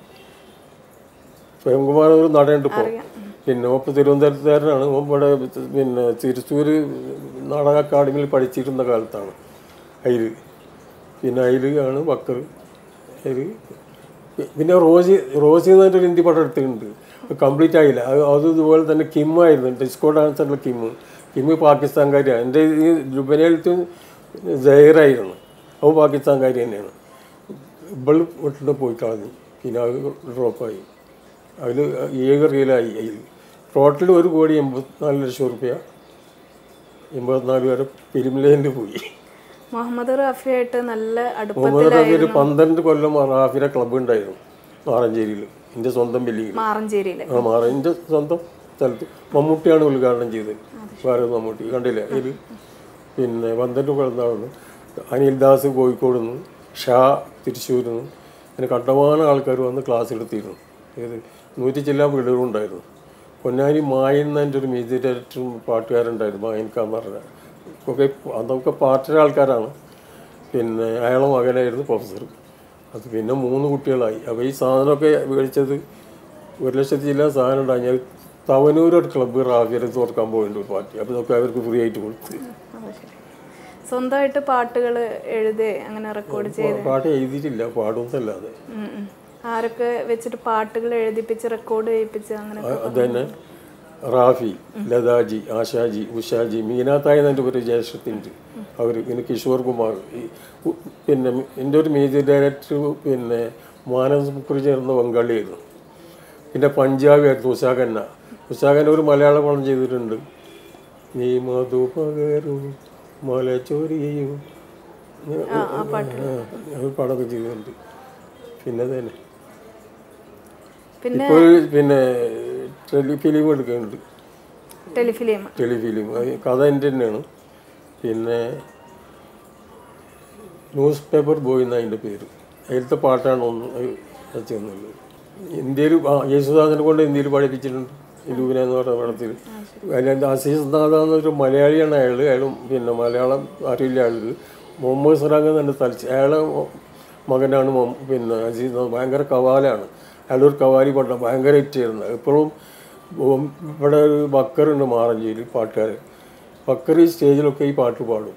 പ്രേംകുമാർ ഒരു നടനുണ്ട് ഇപ്പോൾ പിന്നെ ഇപ്പോൾ തിരുവനന്തപുരത്തുകാരനാണ് ഓൻ ഇവിടെ പിന്നെ തിരുച്ചൂർ നാടക അക്കാദമിയിൽ പഠിച്ചിരുന്ന കാലത്താണ് അതിൽ പിന്നെ അതിൽ ആണ് വക്കർ അതിൽ പിന്നെ റോസി റോസി എന്ന് പറഞ്ഞൊരു ഹിന്ദി പടം എടുത്തിട്ടുണ്ട് കംപ്ലീറ്റ് ആയില്ല അത് അത് ഇതുപോലെ തന്നെ കിം ആയിരുന്നു ഡിസ്കോ ഡാൻസറിലെ കിം കിം പാകിസ്ഥാൻകാരിയാണ് എൻ്റെ ഈ ജുബനയിലത്ത് ജയറായിരുന്നു അവൻ പാകിസ്ഥാൻകാരി തന്നെയാണ് ഇവള് വീട്ടിൽ പോയി കളഞ്ഞു പിന്നെ അത് ഡ്രോപ്പായി അതിൽ ഏഴ് റീലായി അതിൽ ടോട്ടൽ ഒരു കോടി എൺപത്തിനാല് ലക്ഷം റുപ്യ എൺപത്തിനാല് വരെ ഫിലിമിലേൻ്റെ പോയി മുഹമ്മദ് റാഫിയായിട്ട് നല്ല അടുപ്പത്തിൽ മുഹമ്മദ് റഫി ഒരു പന്ത്രണ്ട് കൊല്ലം റാഫിയുടെ ക്ലബ്ബ് ഉണ്ടായിരുന്നു മാറഞ്ചേരിയിൽ എൻ്റെ സ്വന്തം വെല്ലിയിൽ മാറഞ്ചേരിയിലെ ആ മാറ എൻ്റെ സ്വന്തം സ്ഥലത്ത് മമ്മൂട്ടിയാണ് ഉദ്ഘാടനം ചെയ്തത് വേറെ മമ്മൂട്ടി കണ്ടില്ലേ ഇതിൽ പിന്നെ പന്ത്രണ്ട് കൊല്ലം അനിൽദാസ് കോഴിക്കോട് നിന്ന് ഷാ തൃശ്ശൂരിൽ നിന്ന് അങ്ങനെ കണ്ടമാനം ആൾക്കാർ വന്ന് ക്ലാസ് എടുത്തിരുന്നു ഏത് നൂറ്റി ചില്ലാ വീടുകളും ഉണ്ടായിരുന്നു പൊന്നാനി മായൻ എൻ്റെ ഒരു മ്യൂസിക് ഡയറക്ടറും പാട്ടുകാരുണ്ടായിരുന്നു മായൻകാന്ന് പറഞ്ഞ ഒക്കെ അതൊക്കെ പാർട്ടിയുടെ ആൾക്കാരാണ് പിന്നെ അയാളെ മകനായിരുന്നു പ്രൊഫസർ അത് പിന്നെ മൂന്ന് കുട്ടികളായി അപ്പോൾ ഈ സാധനമൊക്കെ മേടിച്ചത് ഒരു ലക്ഷത്തി ചില്ല സാധനം ഉണ്ടായി തവനൂർ ഒരു ക്ലബ്ബ് റാഫിയർ തുറക്കാൻ പോയിട്ടുണ്ട് ഒരു പാർട്ടി അപ്പോൾ ഇതൊക്കെ അവർക്ക് ഫ്രീ ആയിട്ട് കൊടുത്ത് അത് ശരി സ്വന്തമായിട്ട് പാട്ടുകൾ എഴുതി അങ്ങനെ റെക്കോർഡ് ചെയ്ത് പാട്ട് എഴുതിയിട്ടില്ല പാടുന്നതല്ലാതെ ഉം ഉം. ആരൊക്കെ വെച്ചിട്ട് പാട്ടുകൾ എഴുതിപ്പിച്ച് റെക്കോർഡ് ചെയ്യിപ്പിച്ച് അങ്ങനെ അത് തന്നെ റാഫി ലതാജി ആശാജി ഉഷാജി മീനാത്തായി എൻ്റെ ഒരു ജ്യേഷ്ഠത്തിൻ്റെ അവർ പിന്നെ കിഷോർ കുമാർ ഈ ഉ- പിന്നെ എൻ്റെ ഒരു മ്യൂസിക് ഡയറക്ടർ പിന്നെ മാനസ് മുക്കുറി ചേർന്ന ബംഗാളിയായിരുന്നു പിന്നെ പഞ്ചാബി ആയിരുന്നു ഉഷാഖന്ന ഉഷാഖന്ന ഒരു മലയാള പടം ചെയ്തിട്ടുണ്ട് നീ മധു പകരു മല ചൊരിയു അത് പടമൊക്കെ ചെയ്തിട്ടുണ്ട് പിന്നെ തന്നെ പിന്നെ ഇപ്പോൾ പിന്നെ ടെലി ഫിലിം എടുക്കുന്നുണ്ട് ടെലിഫിലിം ടെലിഫിലിം അത് കഥ എൻ്റെ തന്നെയാണ് പിന്നെ ന്യൂസ് പേപ്പർ ബോയ് എന്നാണ് അതിൻ്റെ പേര് അതിലത്തെ പാട്ടാണ് ഒന്ന് വെച്ചെന്നുള്ളത് ഇന്ത്യയിൽ ആ യേശുദാസിനെ കൊണ്ട് ഇന്ത്യയിൽ പഠിപ്പിച്ചിട്ടുണ്ട് ഇലൂന എന്ന് പറഞ്ഞ പടത്തിൽ അതിൻ്റെ അസീസ് നാഥ എന്നൊരു മലയാളിയാണ് അയാൾ അയാളും പിന്നെ മലയാളം അറിയില്ല അയാൾക്ക് മുഹമ്മദ് സറാഖ് തന്നെ തലച്ച് അയാളെ മകനാണ് മൊ- പിന്നെ അസീസ് നാഥ് ഭയങ്കര കവാലാണ് അയാളൊരു കവാലി പാട്ട ഭയങ്കര ഹിറ്റായിരുന്നു ഇപ്പോഴും ഉം ഇവിടെ ഒരു ബക്കറുണ്ട് മാറഞ്ചേരി പാട്ടുകാർ ബക്കർ ഈ സ്റ്റേജിലൊക്കെ ഈ പാട്ട് പാടും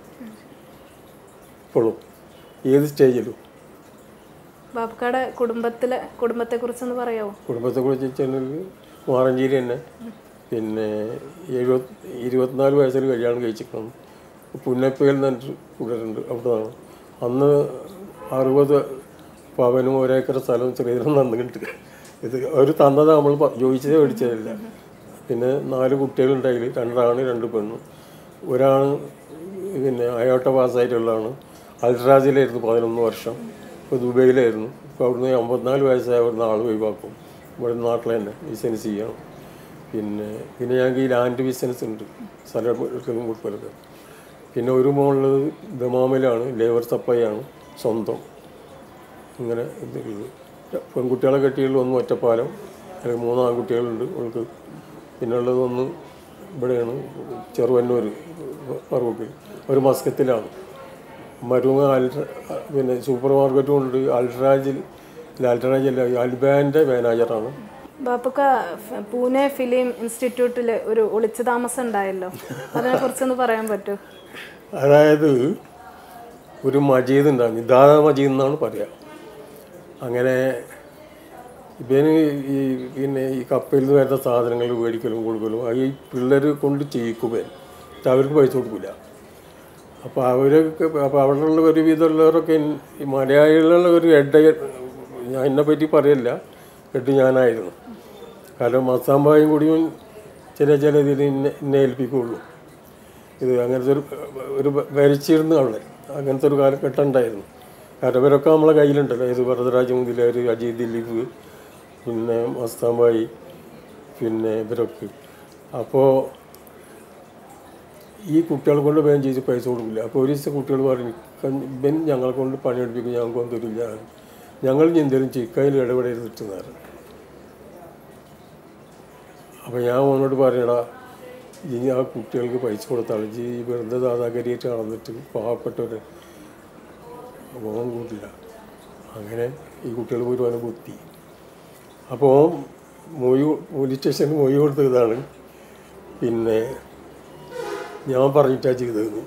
ഇപ്പോഴും ഏത് സ്റ്റേജിലും ബാബുക്കാടെ കുടുംബത്തിലെ കുടുംബത്തെ കുറിച്ചൊന്ന് പറയാവോ കുടുംബത്തെക്കുറിച്ച് വെച്ചാൽ മാറഞ്ചേരി തന്നെ പിന്നെ എഴുപത് ഇരുപത്തിനാല് വയസ്സിൽ കല്യാണം കഴിച്ചിരിക്കണം പുന്നപ്പയിൽ നിന്ന് കൂടരുണ്ട് അവിടുന്നാണ് അന്ന് അറുപത് പവനും ഒരേക്കർ സ്ഥലവും ചെറിയതിനും തന്നിട്ടുണ്ട് ഇത് അവർ തന്നത് നമ്മൾ പ- ചോദിച്ചതേ മേടിച്ചതല്ല പിന്നെ നാല് കുട്ടികളുണ്ടായി രണ്ടാണ് രണ്ട് പെണ്ണും ഒരാണ് പിന്നെ അയോട്ട പാസ്സായിട്ടുള്ളതാണ് അൽട്രാജിലായിരുന്നു പതിനൊന്ന് വർഷം ഇപ്പോൾ ദുബൈയിലായിരുന്നു ഇപ്പോൾ അവിടുന്ന് അമ്പത്തിനാല് വയസ്സായ അവിടുന്ന് ആൾ ഒഴിവാക്കും ഇവിടെ നാട്ടിൽ തന്നെ ബിസിനസ് ചെയ്യണം പിന്നെ പിന്നെ ഞങ്ങൾക്ക് ഈ ലാൻഡ് ബിസിനസ് ഉണ്ട് സ്ഥലം എടുക്കലും കൊടുക്കലൊക്കെ പിന്നെ ഒരു മോളുള്ളത് ദമാമിലാണ് ലേബർ സപ്ലൈ ആണ് സ്വന്തം ഇങ്ങനെ ഇതുള്ളത് പെൺകുട്ടികളെ കെട്ടിയുള്ള ഒന്ന് ഒറ്റപ്പാലം അല്ലെങ്കിൽ മൂന്ന് ആൺകുട്ടികളുണ്ട് അവൾക്ക് പിന്നെ ഉള്ളത് ഒന്ന് ഇവിടെയാണ് ചെറുവന്നൂർ പറവൂക്കിൽ ഒരു മസ്കത്തിലാണ് മരുങ്ങ അൽട്ര പിന്നെ സൂപ്പർ മാർക്കറ്റും ഉണ്ട് അൾട്രാജിൽ അൾട്രാജ് അല്ല അൽബാൻ്റെ മാനേജറാണ് ബാപ്പുക്ക ഫ്- പൂനെ ഫിലിം ഇൻസ്റ്റിറ്റ്യൂട്ടിൽ ഒരു ഒളിച്ചു താമസം ഉണ്ടായല്ലോ അതിനെ കുറിച്ചൊന്ന് പറയാൻ പറ്റൂ അതായത് ഒരു മജീദ് ഉണ്ടായിരുന്നു ദാദാ മജീദ് എന്നാണ് പറയുക അങ്ങനെ ഇവന് ഈ പിന്നെ ഈ കപ്പലിൽ നിന്ന് വരുന്ന സാധനങ്ങൾ മേടിക്കലും കൊടുക്കലും അത് ഈ പിള്ളേർ കൊണ്ട് ചെയ്യിക്കുവൻ പക്ഷെ അവർക്ക് പൈസ കൊടുക്കില്ല അപ്പോൾ അവരൊക്കെ അപ്പോൾ അവിടെയുള്ള ഒരു വിധമുള്ളവരൊക്കെ ഈ മലയാളികളുള്ള ഒരു ഹെഡ് ഞാൻ എന്നെ പറ്റി പറയില്ല ഹെഡ് ഞാനായിരുന്നു കാരണം മസാമ്പായും കൂടിയും ചില ചില ഇതിൽ ഇന്നെ ഇന്നെ ഏൽപ്പിക്കുകയുള്ളൂ ഇത് അങ്ങനത്തെ ഒരു ഒരു ഭരിച്ചിരുന്ന അവിടെ അങ്ങനത്തെ ഒരു കാലഘട്ടം ഉണ്ടായിരുന്നു കാരണം ഇവരൊക്കെ നമ്മളെ കയ്യിലുണ്ടല്ലോ ഏത് വരദരാജ മുതലാർ അജയ് ദിലീപ് പിന്നെ മസ്താംബായി പിന്നെ ഇവരൊക്കെ അപ്പോൾ ഈ കുട്ടികളെ കൊണ്ട് വേഗം ചെയ്ത് പൈസ കൊടുക്കില്ല അപ്പോൾ ഒരു ദിവസം കുട്ടികൾ പറഞ്ഞു ഇവൻ ഞങ്ങളെ കൊണ്ട് പണിയെടുപ്പിക്കും ഞങ്ങൾക്കൊന്നും തരില്ല ഞങ്ങൾ ഇനി എന്തെങ്കിലും ചിക്കയിൽ ഇടപെടരുതിട്ടെന്നായിരുന്നു അപ്പോൾ ഞാൻ അവനോട് പറയടാ ഇനി ആ കുട്ടികൾക്ക് പൈസ കൊടുത്താൽ ഈ വെറുതെ ദാതാകരിയായിട്ട് നടന്നിട്ട് പാവപ്പെട്ടവർ ഓൻ കൂട്ടില്ല അങ്ങനെ ഈ കുട്ടികൾ പോയി അവനെ കുത്തി അപ്പോൾ മൊഴി പോലീസ് സ്റ്റേഷനിൽ മൊഴി കൊടുത്തതാണ് പിന്നെ ഞാൻ പറഞ്ഞിട്ടാ ചെയ്തതെന്ന്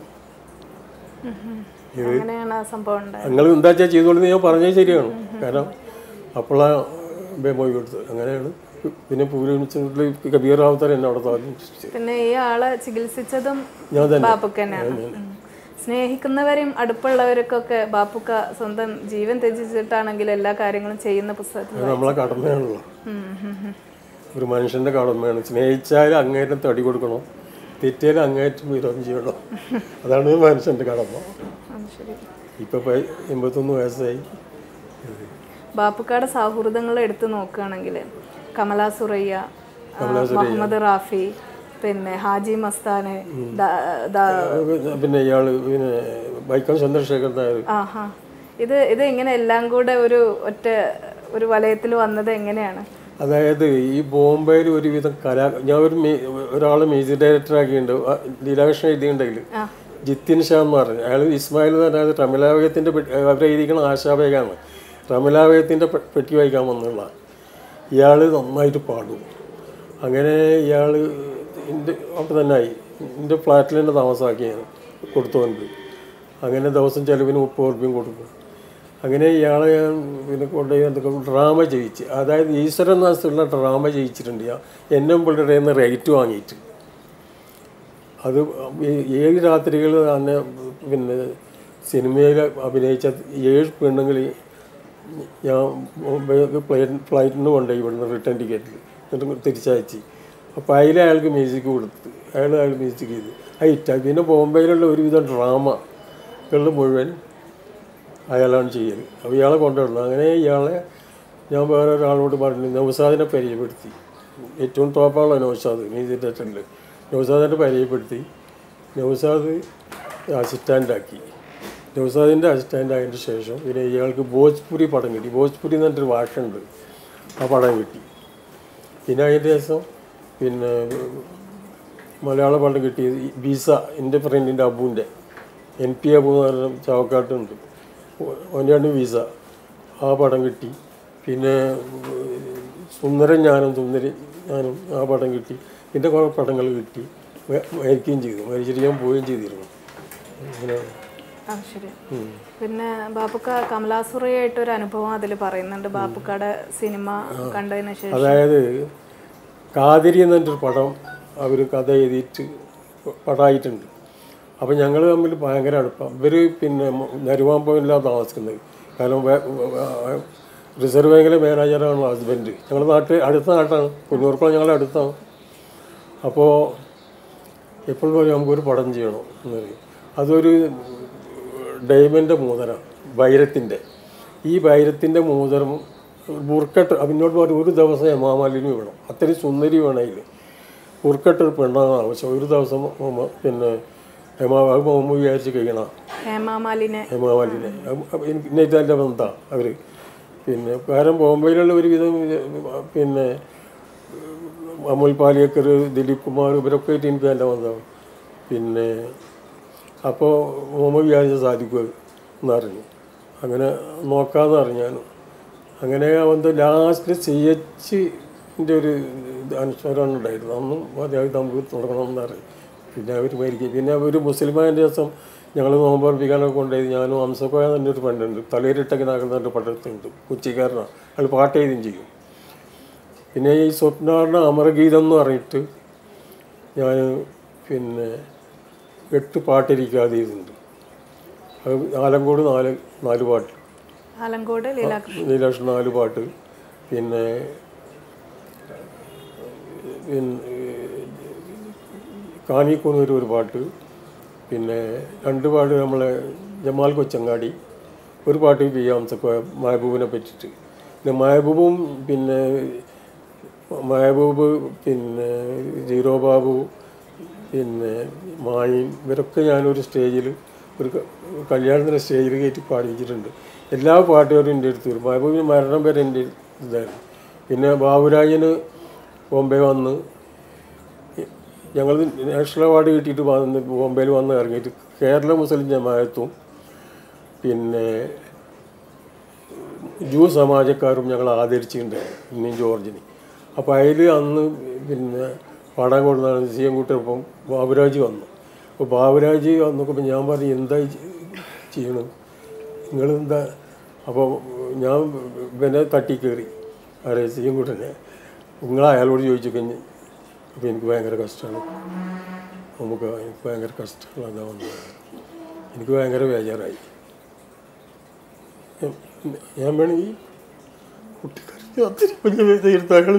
അങ്ങനെയാണ് ആ സംഭവം ഉണ്ടായത് നിങ്ങൾ എന്താ വെച്ചാൽ ചെയ്തോളൂ ഞാൻ പറഞ്ഞത് ശരിയാണ് കാരണം അപ്പോഴാ മൊഴി കൊടുത്തത് അങ്ങനെയാണ് പിന്നെ പൂരമിച്ചിട്ടുള്ള കബീർ റാവുത്തർ എന്നെ അവിടെ താമസിച്ചത് പിന്നെ ഈ ആളെ ചികിത്സിച്ചതും ഞാൻ തന്നെ ബാപ്പുക്ക തന്നെയാണ് ഉം. സ്നേഹിക്കുന്നവരെയും അടുപ്പുള്ളവർക്കൊക്കെ ബാപ്പുക്ക സ്വന്തം ജീവൻ ത്യജിച്ചിട്ടാണെങ്കിൽ എല്ലാ കാര്യങ്ങളും ചെയ്യുന്ന പുസ്തകത്തിൽ അത് നമ്മളെ കടമയാണല്ലോ ഉം, ഉം, ഉം. ഒരു മനുഷ്യൻ്റെ കടമയാണ് സ്നേഹിച്ചാൽ അങ്ങേറ്റം തടി കൊടുക്കണം തെറ്റിയാൽ അങ്ങേറ്റം വിരോധം ചെയ്യണം അതാണ് ഒരു മനുഷ്യൻ്റെ കടമ അത് ശരി ഇപ്പം എൺപത്തൊന്ന് വയസ്സായി ബാപ്പുക്കാടെ സൗഹൃദങ്ങൾ എടുത്തു നോക്കുകയാണെങ്കിൽ കമല സുറയ്യ ആ, മുഹമ്മദ് റാഫി പിന്നെ ഹാജി മസ്താന് ദ- ദ- പിന്നെ ഇയാൾ പിന്നെ വൈക്കം ചന്ദ്രശേഖർ നായർ ആഹാ ഇത് ഇത് ഇങ്ങനെ എല്ലാം കൂടെ ഒരു ഒറ്റ ഒരു വലയത്തിൽ വന്നത് എങ്ങനെയാണ് അതായത് ഈ ബോംബെയിൽ ഒരുവിധം കലാ ഞാൻ ഒരു ഒരാൾ മ്യൂസിക് ഡയറക്ടർ ആക്കിയിട്ടുണ്ട് ആ, ലീലാകൃഷ്ണൻ എഴുതിയിട്ടുണ്ടെങ്കിൽ ആ. ജിത്തിൻ ഷാ എന്ന് പറഞ്ഞു അയാൾ ഇസ്മായിൽ എന്ന് പറഞ്ഞാൽ റമിലാവേഗത്തിൻ്റെ അവരെ എഴുതിക്കണ ആശാവേഗമാണ് റമിലാവേഗത്തിൻ്റെ പെട്ടി വായിക്കാൻ വന്നുള്ള ഇയാൾ നന്നായിട്ട് പാടും അങ്ങനെ ഇയാൾ എൻ്റെ അവിടെ തന്നെ ആയി എൻ്റെ ഫ്ലാറ്റിൽ തന്നെ താമസമാക്കിയാണ് കൊടുത്തുകൊണ്ട് അങ്ങനെ ദിവസം ചിലവിന് മുപ്പത് റുപ്യം കൊടുക്കും അങ്ങനെ ഇയാളെ ഞാൻ പിന്നെ കൊണ്ടുപോയി എന്തൊക്കെ ഡ്രാമ ജയിച്ച് അതായത് ഈശ്വരൻ നാസിലുള്ള ഡ്രാമ ജയിച്ചിട്ടുണ്ട് ഞാൻ എന്നെ പിള്ളേരുടെ നിന്ന് റേറ്റ് വാങ്ങിയിട്ട് അത് ഈ- ഏഴ് രാത്രികൾ തന്നെ പിന്നെ സിനിമയിൽ അഭിനയിച്ച ഏഴ് പെണ്ണുങ്ങൾ ഞാൻ ബോംബെക്ക് പ്ലെയിൻ ഫ്ലൈറ്റിന് കൊണ്ടുപോയി ഇവിടുന്ന് റിട്ടേൺ ടിക്കറ്റിൽ എന്നിട്ട് തിരിച്ചയച്ച് അപ്പോൾ അതിൽ അയാൾക്ക് മ്യൂസിക് കൊടുത്ത് അയാൾ അയാൾ മ്യൂസിക് ചെയ്ത് ഐറ്റ പിന്നെ ബോംബെയിലുള്ള ഒരുവിധം ഡ്രാമകൾ മുഴുവൻ അയാളാണ് ചെയ്യൽ അപ്പോൾ ഇയാളെ കൊണ്ടുവരണം അങ്ങനെ ഇയാളെ ഞാൻ വേറെ ഒരാളോട് പറഞ്ഞു നൗസാദിനെ പരിചയപ്പെടുത്തി ഏറ്റവും ടോപ്പാണല്ലോ നൗസാദ് മ്യൂസിക് ഡയറക്ടറിൽ നൗസാദിനെ പരിചയപ്പെടുത്തി നൗസാദ് അസിസ്റ്റാൻ്റാക്കി നൗസാദിൻ്റെ അസിസ്റ്റാൻ്റ് ആയതിന് ശേഷം പിന്നെ ഇയാൾക്ക് ഭോജ്പുരി പടം കിട്ടി ഭോജ്പുരി എന്ന് പറഞ്ഞിട്ടൊരു ഭാഷയുണ്ട് ആ പടം കിട്ടി പിന്നെ അതിൻ്റെ ശേഷം പിന്നെ മലയാള പടം കിട്ടിയത് ഈ ബീസ എൻ്റെ ഫ്രണ്ടിൻ്റെ അബുവിൻ്റെ എൻ പി അബു എന്ന് പറഞ്ഞ ചാവക്കാട്ടുണ്ട് ഓൻ്റെ വീസ ആ പടം കിട്ടി പിന്നെ സുന്ദരൻ ഞാനും സുന്ദരി ഞാനും ആ പടം കിട്ടി പിന്നെ കുറേ പടങ്ങൾ കിട്ടി മ- മരിക്കുകയും ചെയ്തു മരിച്ചിട്ട് ഞാൻ പോവുകയും ചെയ്തിരുന്നു അങ്ങനെ ആ ശരി പിന്നെ ബാപ്പുക്ക കമലാസുറയായിട്ട് ഒരു അനുഭവം അതിൽ പറയുന്നുണ്ട് ബാപ്പുക്കയുടെ സിനിമ കണ്ടതിന് ശേഷം അതായത് കാതിരി എന്നൊരു പടം അവർ കഥ എഴുതിയിട്ട് പടമായിട്ടുണ്ട് അപ്പോൾ ഞങ്ങൾ തമ്മിൽ ഭയങ്കര അടുപ്പം ഇവർ പിന്നെ നരുവാമ്പയിലാണ് താമസിക്കുന്നത് കാരണം വേ- വേ- റിസർവ് ബാങ്കിലെ മാനേജറാണ് ഹസ്ബൻഡ് ഞങ്ങളുടെ നാട്ടിൽ അടുത്ത നാട്ടാണ് കുഞ്ഞൂർക്കുളം ഞങ്ങളുടെ അടുത്താണ് അപ്പോൾ എപ്പോഴും പറയും നമുക്കൊരു പടം ചെയ്യണം എന്ന് പറയും അതൊരു ഡയമൻ്റെ മോതിരം വൈരത്തിൻ്റെ ഈ വൈരത്തിൻ്റെ മോതിരം ബുർക്കട്ട് അതിനോട് പറയും ഒരു ദിവസം ഹേമാമാലിനി വേണം അത്രയും സുന്ദരി വേണം അതിൽ ബുർക്കട്ട് ഒരു പെണ്ണാണ് ആവശ്യം ഒരു ദിവസം ഹേമ- പിന്നെ ഹേമാ അത് മുമ്പ് വിചാരിച്ച് കഴിയണം ഹേമാമാലിനെ ഹേമാമാലിനെ എനിക്ക് ഇന്നത്തെ ബന്ധമാണ് അവർ പിന്നെ കാരണം ബോംബെയിലുള്ള ഒരുവിധം ഇത് പിന്നെ അമുൽ പാലിയക്കർ ദിലീപ് കുമാർ ഇവരൊക്കെ ആയിട്ട് എനിക്ക് നല്ല ബന്ധമാണ് പിന്നെ അപ്പോൾ മുഹമ്മദ് വിചാരിച്ച സാധിക്കുക എന്നറിഞ്ഞു അങ്ങനെ നോക്കാമെന്ന് പറഞ്ഞു ഞാൻ അങ്ങനെ അവൻ്റെ ലാസ്റ്റ് സി എച്ചിൻ്റെ ഒരു അനുസ്മരണം ഉണ്ടായിരുന്നു അന്നും അദ്ദേഹം നമുക്ക് തുടങ്ങണമെന്ന് അറിയും പിന്നെ അവർ മരിക്കും പിന്നെ ഒരു മുസ്ലിമാൻ്റെ ദിവസം ഞങ്ങൾ നോമ്പർപ്പിക്കാനൊക്കെ കൊണ്ടുപോയി ഞാനും ഹംസക്കോയ തന്നെ ഒരു പണ്ടുണ്ട് തലയിലിട്ടൊക്കെ നാകുന്ന പണ്ടത്തുണ്ട് കൊച്ചിക്കാരനാണ് അയാൾ പാട്ട് എഴുതുകയും ചെയ്യും പിന്നെ ഈ സ്വപ്നാറിന് അമരഗീതം എന്ന് പറഞ്ഞിട്ട് ഞാൻ പിന്നെ എട്ട് പാട്ടിരിക്കാതെ ചെയ്തിട്ടുണ്ട് അത് ആലങ്കോട് നാല് നാല് പാട്ട് ആലങ്കോട് ലീലാകൃഷ്ണൻ നീലാകൃഷ്ണൻ നാല് പാട്ട് പിന്നെ പിന്നെ കാണിക്കൂന്നൂർ ഒരു പാട്ട് പിന്നെ രണ്ട് പാട്ട് നമ്മളെ ജമാൽ കൊച്ചങ്ങാടി ഒരു പാട്ട് പി ഹംസക്കോയ മഹബൂബിനെ പറ്റിയിട്ട് പിന്നെ മഹബൂബും പിന്നെ മഹബൂബ് പിന്നെ ജീറോ ബാബു പിന്നെ മായിൻ ഇവരൊക്കെ ഞാനൊരു സ്റ്റേജിൽ ഒരു ക- കല്യാണത്തിൻ്റെ സ്റ്റേജിൽ കയറ്റി പാടിച്ചിട്ടുണ്ട് എല്ലാ പാട്ടുകാരും എൻ്റെ അടുത്ത് വരും മഹബൂബിന് മരണം വരെ എൻ്റെ ഇതായിരുന്നു പിന്നെ ബാബുരാജന് ബോംബെ വന്ന് ഞങ്ങൾ നാഷണൽ അവാർഡ് കിട്ടിയിട്ട് വന്ന് ബോംബെയിൽ വന്ന് ഇറങ്ങിയിട്ട് കേരള മുസ്ലിം ജമാഅത്തും പിന്നെ ജൂ സമാജക്കാരും ഞങ്ങൾ ആദരിച്ചിട്ടുണ്ട് ഇന്നും ജോർജിന് അപ്പോൾ അതിൽ അന്ന് പിന്നെ പാടാൻ കൊടുത്താണ് സി എം കുട്ടിയപ്പം ബാബുരാജ് വന്നു അപ്പോൾ ബാബുരാജ് വന്നപ്പോൾ ഞാൻ പറഞ്ഞു എന്താ ചെയ്യണം നിങ്ങളെന്താ അപ്പോൾ ഞാൻ പിന്നെ തട്ടി കയറി ആരെ സി എം കുട്ടനെ നിങ്ങൾ അയാളോട് ചോദിച്ചു കഴിഞ്ഞ് അപ്പോൾ എനിക്ക് ഭയങ്കര കഷ്ടമാണ് നമുക്ക് എനിക്ക് ഭയങ്കര കഷ്ടമാണ് അതാ വന്നത് എനിക്ക് ഭയങ്കര ബേജാറായി ഞാൻ- ഞാൻ വേണമെങ്കിൽ കുട്ടിക്കാലത്ത് ഒത്തിരി വലിയ തീർത്ഥാക്കൾ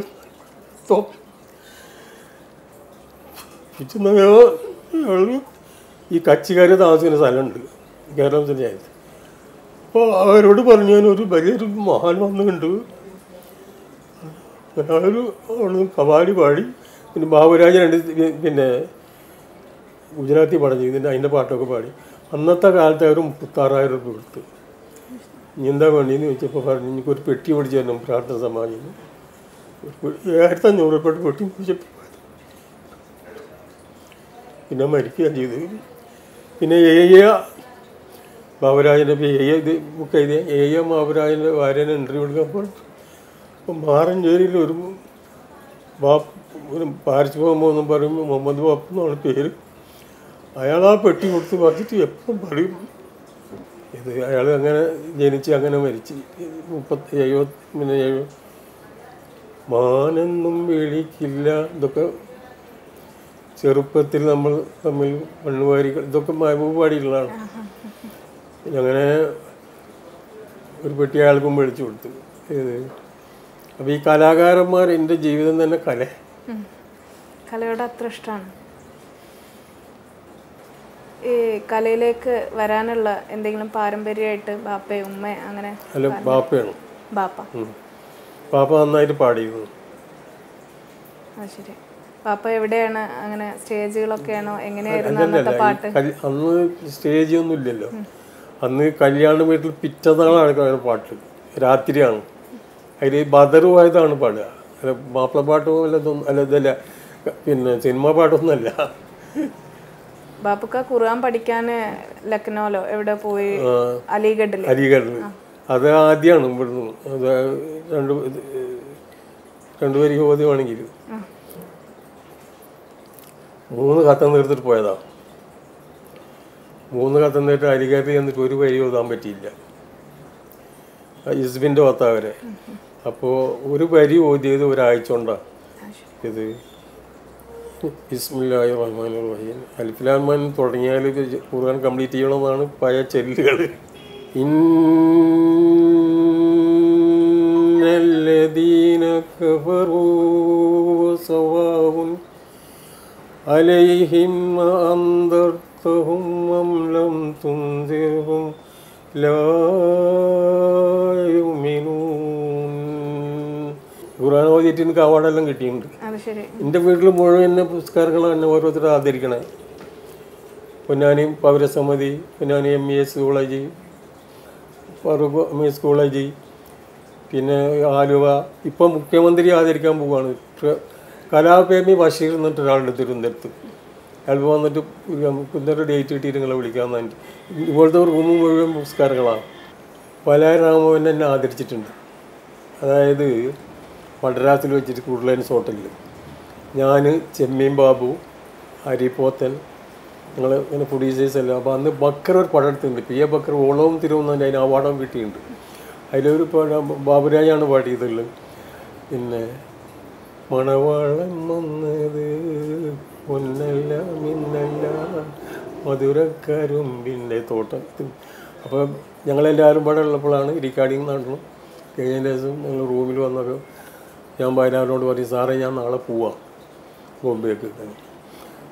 ഈ കച്ചിക്കാർ താമസിക്കുന്ന സ്ഥലമുണ്ട് കേരളം പഞ്ചായത്ത് അപ്പോൾ അവരോട് പറഞ്ഞു ഞാൻ ഒരു വലിയൊരു മഹാൻ വന്നുകൊണ്ട് ഒരു അവിടുന്ന് കവാലി പാടി പിന്നെ ബാബുരാജ് രണ്ട് പിന്നെ ഗുജറാത്തി പാടം ചെയ്തിട്ട് അതിൻ്റെ പാട്ടൊക്കെ പാടി അന്നത്തെ കാലത്ത് അവർ മുപ്പത്താറായിരം രൂപ കൊടുത്തു ഇനി എന്താ വേണ്ടിയെന്ന് ചോദിച്ചപ്പോൾ പറഞ്ഞു എനിക്കൊരു പെട്ടി പിടിച്ചു തരണം പ്രാർത്ഥന സമാജിൽ ഏഴായിരത്തി അഞ്ഞൂറ് രൂപ പെട്ടി പിടിച്ചപ്പോൾ പിന്നെ മരിക്കുകയാണ് ചെയ്തത് പിന്നെ ഏയ ബാബുരാജൻ്റെ ഏയ ഇത് ബുക്ക് എഴുതിയ ഏയ ബാബുരാജൻ്റെ ഭാര്യനെ ഇൻ്റർവ്യൂ എടുക്കാൻ പോയി അപ്പം മാറഞ്ചേരിയിൽ ഒരു ബാപ്പ് ഒരു പാരിച്ച് പോകുമ്പോൾ എന്നും പറയുമ്പോൾ മുഹമ്മദ് ബാപ്പ് എന്നാണ് പേര് അയാൾ ആ പെട്ടി കൊടുത്ത് പറിച്ചിട്ട് എപ്പം പറയും ഇത് അയാൾ അങ്ങനെ ജനിച്ച് അങ്ങനെ മരിച്ച് മുപ്പത്തി എഴുപത് പിന്നെ എഴുപത് മാനെന്നും വിളിക്കില്ല ഇതൊക്കെ ചെറുപ്പത്തിൽ നമ്മൾ തമ്മിൽ മണ്ണുവാരി ഇതൊക്കെ മഹബൂബ് പാടിയിട്ടുള്ളതാണ് അങ്ങനെ ഒരു പെട്ടി അയാൾക്കും മേടിച്ചു കൊടുത്തു ഇത് അപ്പോൾ ഈ കലാകാരന്മാർ എൻ്റെ ജീവിതം തന്നെ കല ഉം. കലയോട് അത്ര ഇഷ്ടമാണ് ഈ കലയിലേക്ക് വരാനുള്ള എന്തെങ്കിലും പാരമ്പര്യമായിട്ട് ബാപ്പയോ ഉമ്മ അങ്ങനെ അല്ല ബാപ്പയാണ് ബാപ്പ ഉം. ബാപ്പ നന്നായിട്ട് പാടിയിരുന്നു അത് ശരി ബാപ്പ എവിടെയാണ് അങ്ങനെ സ്റ്റേജുകളൊക്കെയാണോ എങ്ങനെയായിരുന്നു അല്ലല്ല അന്നത്തെ ഈ പാട്ട് കല്- അന്ന് സ്റ്റേജ് ഒന്നും ഇല്ലല്ലോ അന്ന് കല്യാണ വീട്ടിൽ പിറ്റന്നാളാണ് ക- പാട്ട് രാത്രിയാണ് അതിൽ ബദർ പോയതാണ് പാടുക അല്ല മാപ്പിള പാട്ടും അല്ല ഇതൊന്നും അല്ല ഇതല്ല പിന്നെ സിനിമ പാട്ടൊന്നുമല്ല ബാപ്പുക്ക ഖുർആൻ പഠിക്കാൻ ലക്നോലോ എവിടെ പോയി അലിഗഡിൽ അലിഗഡിൽ അത് ആദ്യമാണ് ഇവിടുന്ന് അത് രണ്ട് ഇത് രണ്ടുപേരും ചോദ്യമാണെങ്കിൽ മൂന്ന് കത്തം തീർത്തിട്ട് പോയതാ മൂന്ന് കത്തം തീർത്ത് അലിഗഡിൽ ചെന്നിട്ട് ഒരു വരി ഓതാൻ പറ്റിയില്ല ഇസ്ബിൻ്റെ വരെ അപ്പോൾ ഒരു വരി ഓതിയത് ഒരാഴ്ച കൊണ്ടാണ് ഇത് ബിസ്മില്ലാഹി റഹ്മാൻ റഹീം അൽഫിലാൻമാൻ തുടങ്ങിയാൽ ഇത് ഖുർആൻ കംപ്ലീറ്റ് ചെയ്യണമെന്നാണ് പഴയ ചെല്ലുകൾ ഇന്നല്ലദീന കഫറൂ സവാഉൻ അലൈഹിം അന്തർത്തഹും അം ലം തുൻസിർഹും ലാ യുമിനൂൻ ഖുർആൻ ഓതിയിട്ട് എനിക്ക് അവാർഡെല്ലാം കിട്ടിയിട്ടുണ്ട് അത് ശരി എൻ്റെ വീട്ടിൽ മുഴുവൻ എന്നെ പുരസ്കാരങ്ങൾ എന്നെ ഓരോരുത്തരും ആദരിക്കണേ പൊന്നാനി പൗരസമിതി Ponnani M E S college Farook M E S college പിന്നെ ആലുവ ഇപ്പം മുഖ്യമന്ത്രി ആദരിക്കാൻ പോവുകയാണ് ട്ര- കലാപ്രേമി ബഷീർ എന്നിട്ട് ഒരാളുടെ തിരുവനന്തപുരത്ത് അയാൾ വന്നിട്ട് ഇന്നൊരു ഡേറ്റ് കിട്ടിയിട്ട് നിങ്ങളെ വിളിക്കാമെന്ന് പറഞ്ഞിട്ട് ഇപ്പോഴത്തെ റൂം മുഴുവൻ പുരസ്കാരങ്ങളാണ് പല രാമവൻ എന്നെ ആദരിച്ചിട്ടുണ്ട് അതായത് മദ്രാസിൽ വെച്ചിട്ട് കുർലൈൻസ് ഹോട്ടലിൽ ഞാൻ ചെമ്മീൻ ബാബു ഹരിപോത്തൻ ഞങ്ങൾ ഇങ്ങനെ പ്രൊഡ്യൂസേഴ്സ് എല്ലാം അപ്പോൾ അന്ന് ബക്കർ ഒരു പടം എടുത്തിട്ടുണ്ട് പി എ ബക്കർ ഓളവും തിരുവനന്തപുരം അതിന് അവാർഡും കിട്ടിയിട്ടുണ്ട് അതിലൊരു പടം ബാബുരാജാണ് പാടിയതുള്ളത് പിന്നെ മണവാളം വന്നത് പൊന്നല്ല മിന്നല്ല മധുരക്കരുമ്പിൻ്റെ തോട്ടത്തിൽ അപ്പോൾ ഞങ്ങളെല്ലാവരും പാടെ ഉള്ളപ്പോഴാണ് റെക്കോർഡിങ് നടന്നു കഴിഞ്ഞതിന് ശേഷം ഞങ്ങൾ റൂമിൽ വന്നപ്പോൾ ഞാൻ വയനാടിനോട് പറയും സാറേ ഞാൻ നാളെ പോവാം ബോംബെക്ക്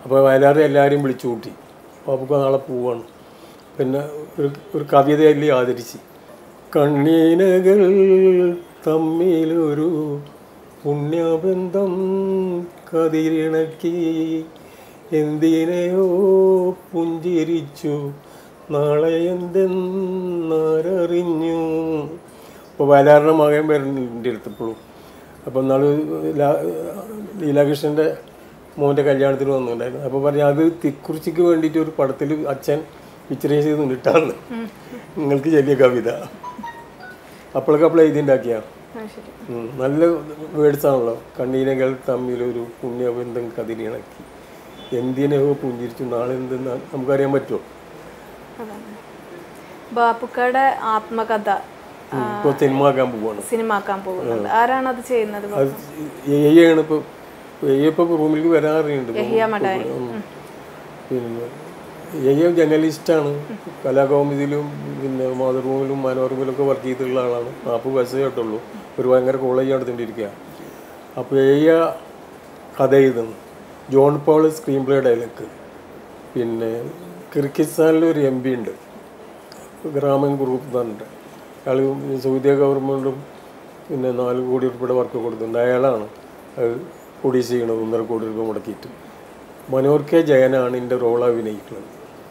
അപ്പോൾ വയലാർ എല്ലാവരെയും വിളിച്ചു കൂട്ടി ബാബുക്ക് നാളെ പോവാണ് പിന്നെ ഒരു ഒരു കവിതയിൽ ആദരിച്ച് കണ്ണീനകൾ തമ്മിലൊരു പുണ്യബന്ധം കതിരിണക്കി എന്തിനെയോ പുഞ്ചിരിച്ചു നാളെ എന്തെന്നറിഞ്ഞു ഇപ്പോൾ വയലാറിൻ്റെ മകൻ വരുന്നുണ്ട് എടുത്തപ്പോഴും അപ്പോൾ നാളെ ലീലാകൃഷ്ണൻ്റെ മോൻ്റെ കല്യാണത്തിന് വന്നിട്ടുണ്ടായിരുന്നു അപ്പോൾ പറഞ്ഞു അത് തിക്കുറിച്ചിക്ക് വേണ്ടിയിട്ട് ഒരു പടത്തിൽ അച്ഛൻ പിക്ചറൈസ് ചെയ്ത് നിന്നിട്ടാണ് നിങ്ങൾക്ക് ചെറിയ കവിത അപ്പോഴൊക്കെ അപ്പോൾ എഴുതിണ്ടാക്കിയാണ് ആ ശരി ഉം. നല്ല വേർഡ്സ് ആണല്ലോ കണ്ണീനകൾ തമ്മിലൊരു പുണ്യബന്ധം കതിരിണക്കി എന്തിനെയോ പുഞ്ചിരിച്ചു നാളെ എന്തെന്ന് നമുക്കറിയാൻ പറ്റുമോ അതാണ് ബാപ്പുക്കയുടെ ആത്മകഥ ഇപ്പോൾ സിനിമാക്കാൻ പോവാണ് സിനിമ ആക്കാൻ പോകുന്നുണ്ട് ആരാണ് അത് ചെയ്യുന്നത് അത് എയ്യാണ് ഇപ്പോൾ എയ്യപ്പോൾ റൂമിലേക്ക് വരാറുണ്ട് യഹിയ മടായി പിന്നെ എയ്യ ജേർണലിസ്റ്റാണ് കലാകൗമുദിയിലും പിന്നെ മാതൃഭൂമിയിലും മനോരമയിലൊക്കെ വർക്ക് ചെയ്തിട്ടുള്ള ആളാണ് നാൽപ്പത് വയസ്സേ ആയിട്ടുള്ളൂ ഒരു ഭയങ്കര കോളേജ് നടത്തിക്കൊണ്ടിരിക്കുക അപ്പോൾ എയ്യ കഥ എഴുതുന്നു John Paul screenplay dialogue പിന്നെ കിർഗിസ്ഥാനിൽ ഒരു എം പി ഉണ്ട് ഗ്രാമൻ ഗ്രൂപ്പ് പറഞ്ഞിട്ട് അയാൾ സൗദി ഗവൺമെൻറ്റും പിന്നെ നാല് കോടി ഉൾപ്പെടെ വർക്ക് കൊടുത്തിട്ടുണ്ട് അയാളാണ് അത് പ്രൊഡ്യൂസ് ചെയ്യണത് ഒന്നര കോടി രൂപ മുടക്കിയിട്ട് മനോഹർ കെ ജയനാണ് എൻ്റെ റോൾ അഭിനയിക്കുന്നത്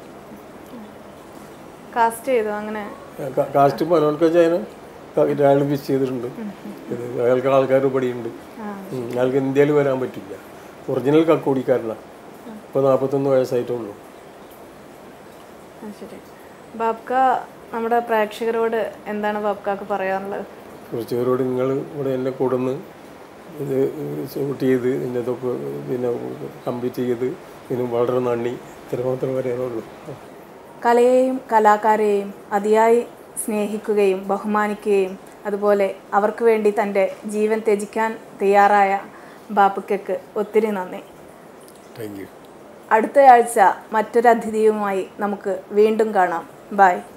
കാസ്റ്റ് ചെയ്തു അങ്ങനെ കാ- കാസ്റ്റ് മനോഹർ കെ ജയന് അയാൾ ഫിക്സ് ചെയ്തിട്ടുണ്ട് ഇത് അയാൾക്ക് ആൾക്കാർ പടിയുണ്ട് ഉം. അയാൾക്ക് ഇന്ത്യയിൽ വരാൻ പറ്റില്ല ഒറിജിനൽ കക്കോടിക്കാരനാണ് ഇപ്പോൾ നാൽപ്പത്തൊന്ന് വയസ്സായിട്ടുള്ളൂ ആ ശരി ബാബ്ക നമ്മുടെ പ്രേക്ഷകരോട് എന്താണ് ബാബ്ക്കാക്ക് പറയാനുള്ളത് കുറച്ച് പേരോട് നിങ്ങൾ ഇവിടെ എന്നെ കൊടുന്ന് ഇത് ഷൂട്ട് ചെയ്ത് ഇന്നതൊക്കെ പിന്നെ കംപ്ലീറ്റ് ചെയ്ത് ഇതിന് വളരെ നന്ദി ഇത്രമാത്രം പറയാനുള്ളൂ കലയെയും കലാകാരെയും അതിയായി സ്നേഹിക്കുകയും ബഹുമാനിക്കുകയും അതുപോലെ അവർക്ക് വേണ്ടി തൻ്റെ ജീവൻ ത്യജിക്കാൻ തയ്യാറായ ബാപ്പുക്കയ്ക്ക് ഒത്തിരി നന്ദി താങ്ക് യു അടുത്തയാഴ്ച മറ്റൊരു അതിഥിയുമായി നമുക്ക് വീണ്ടും കാണാം ബൈ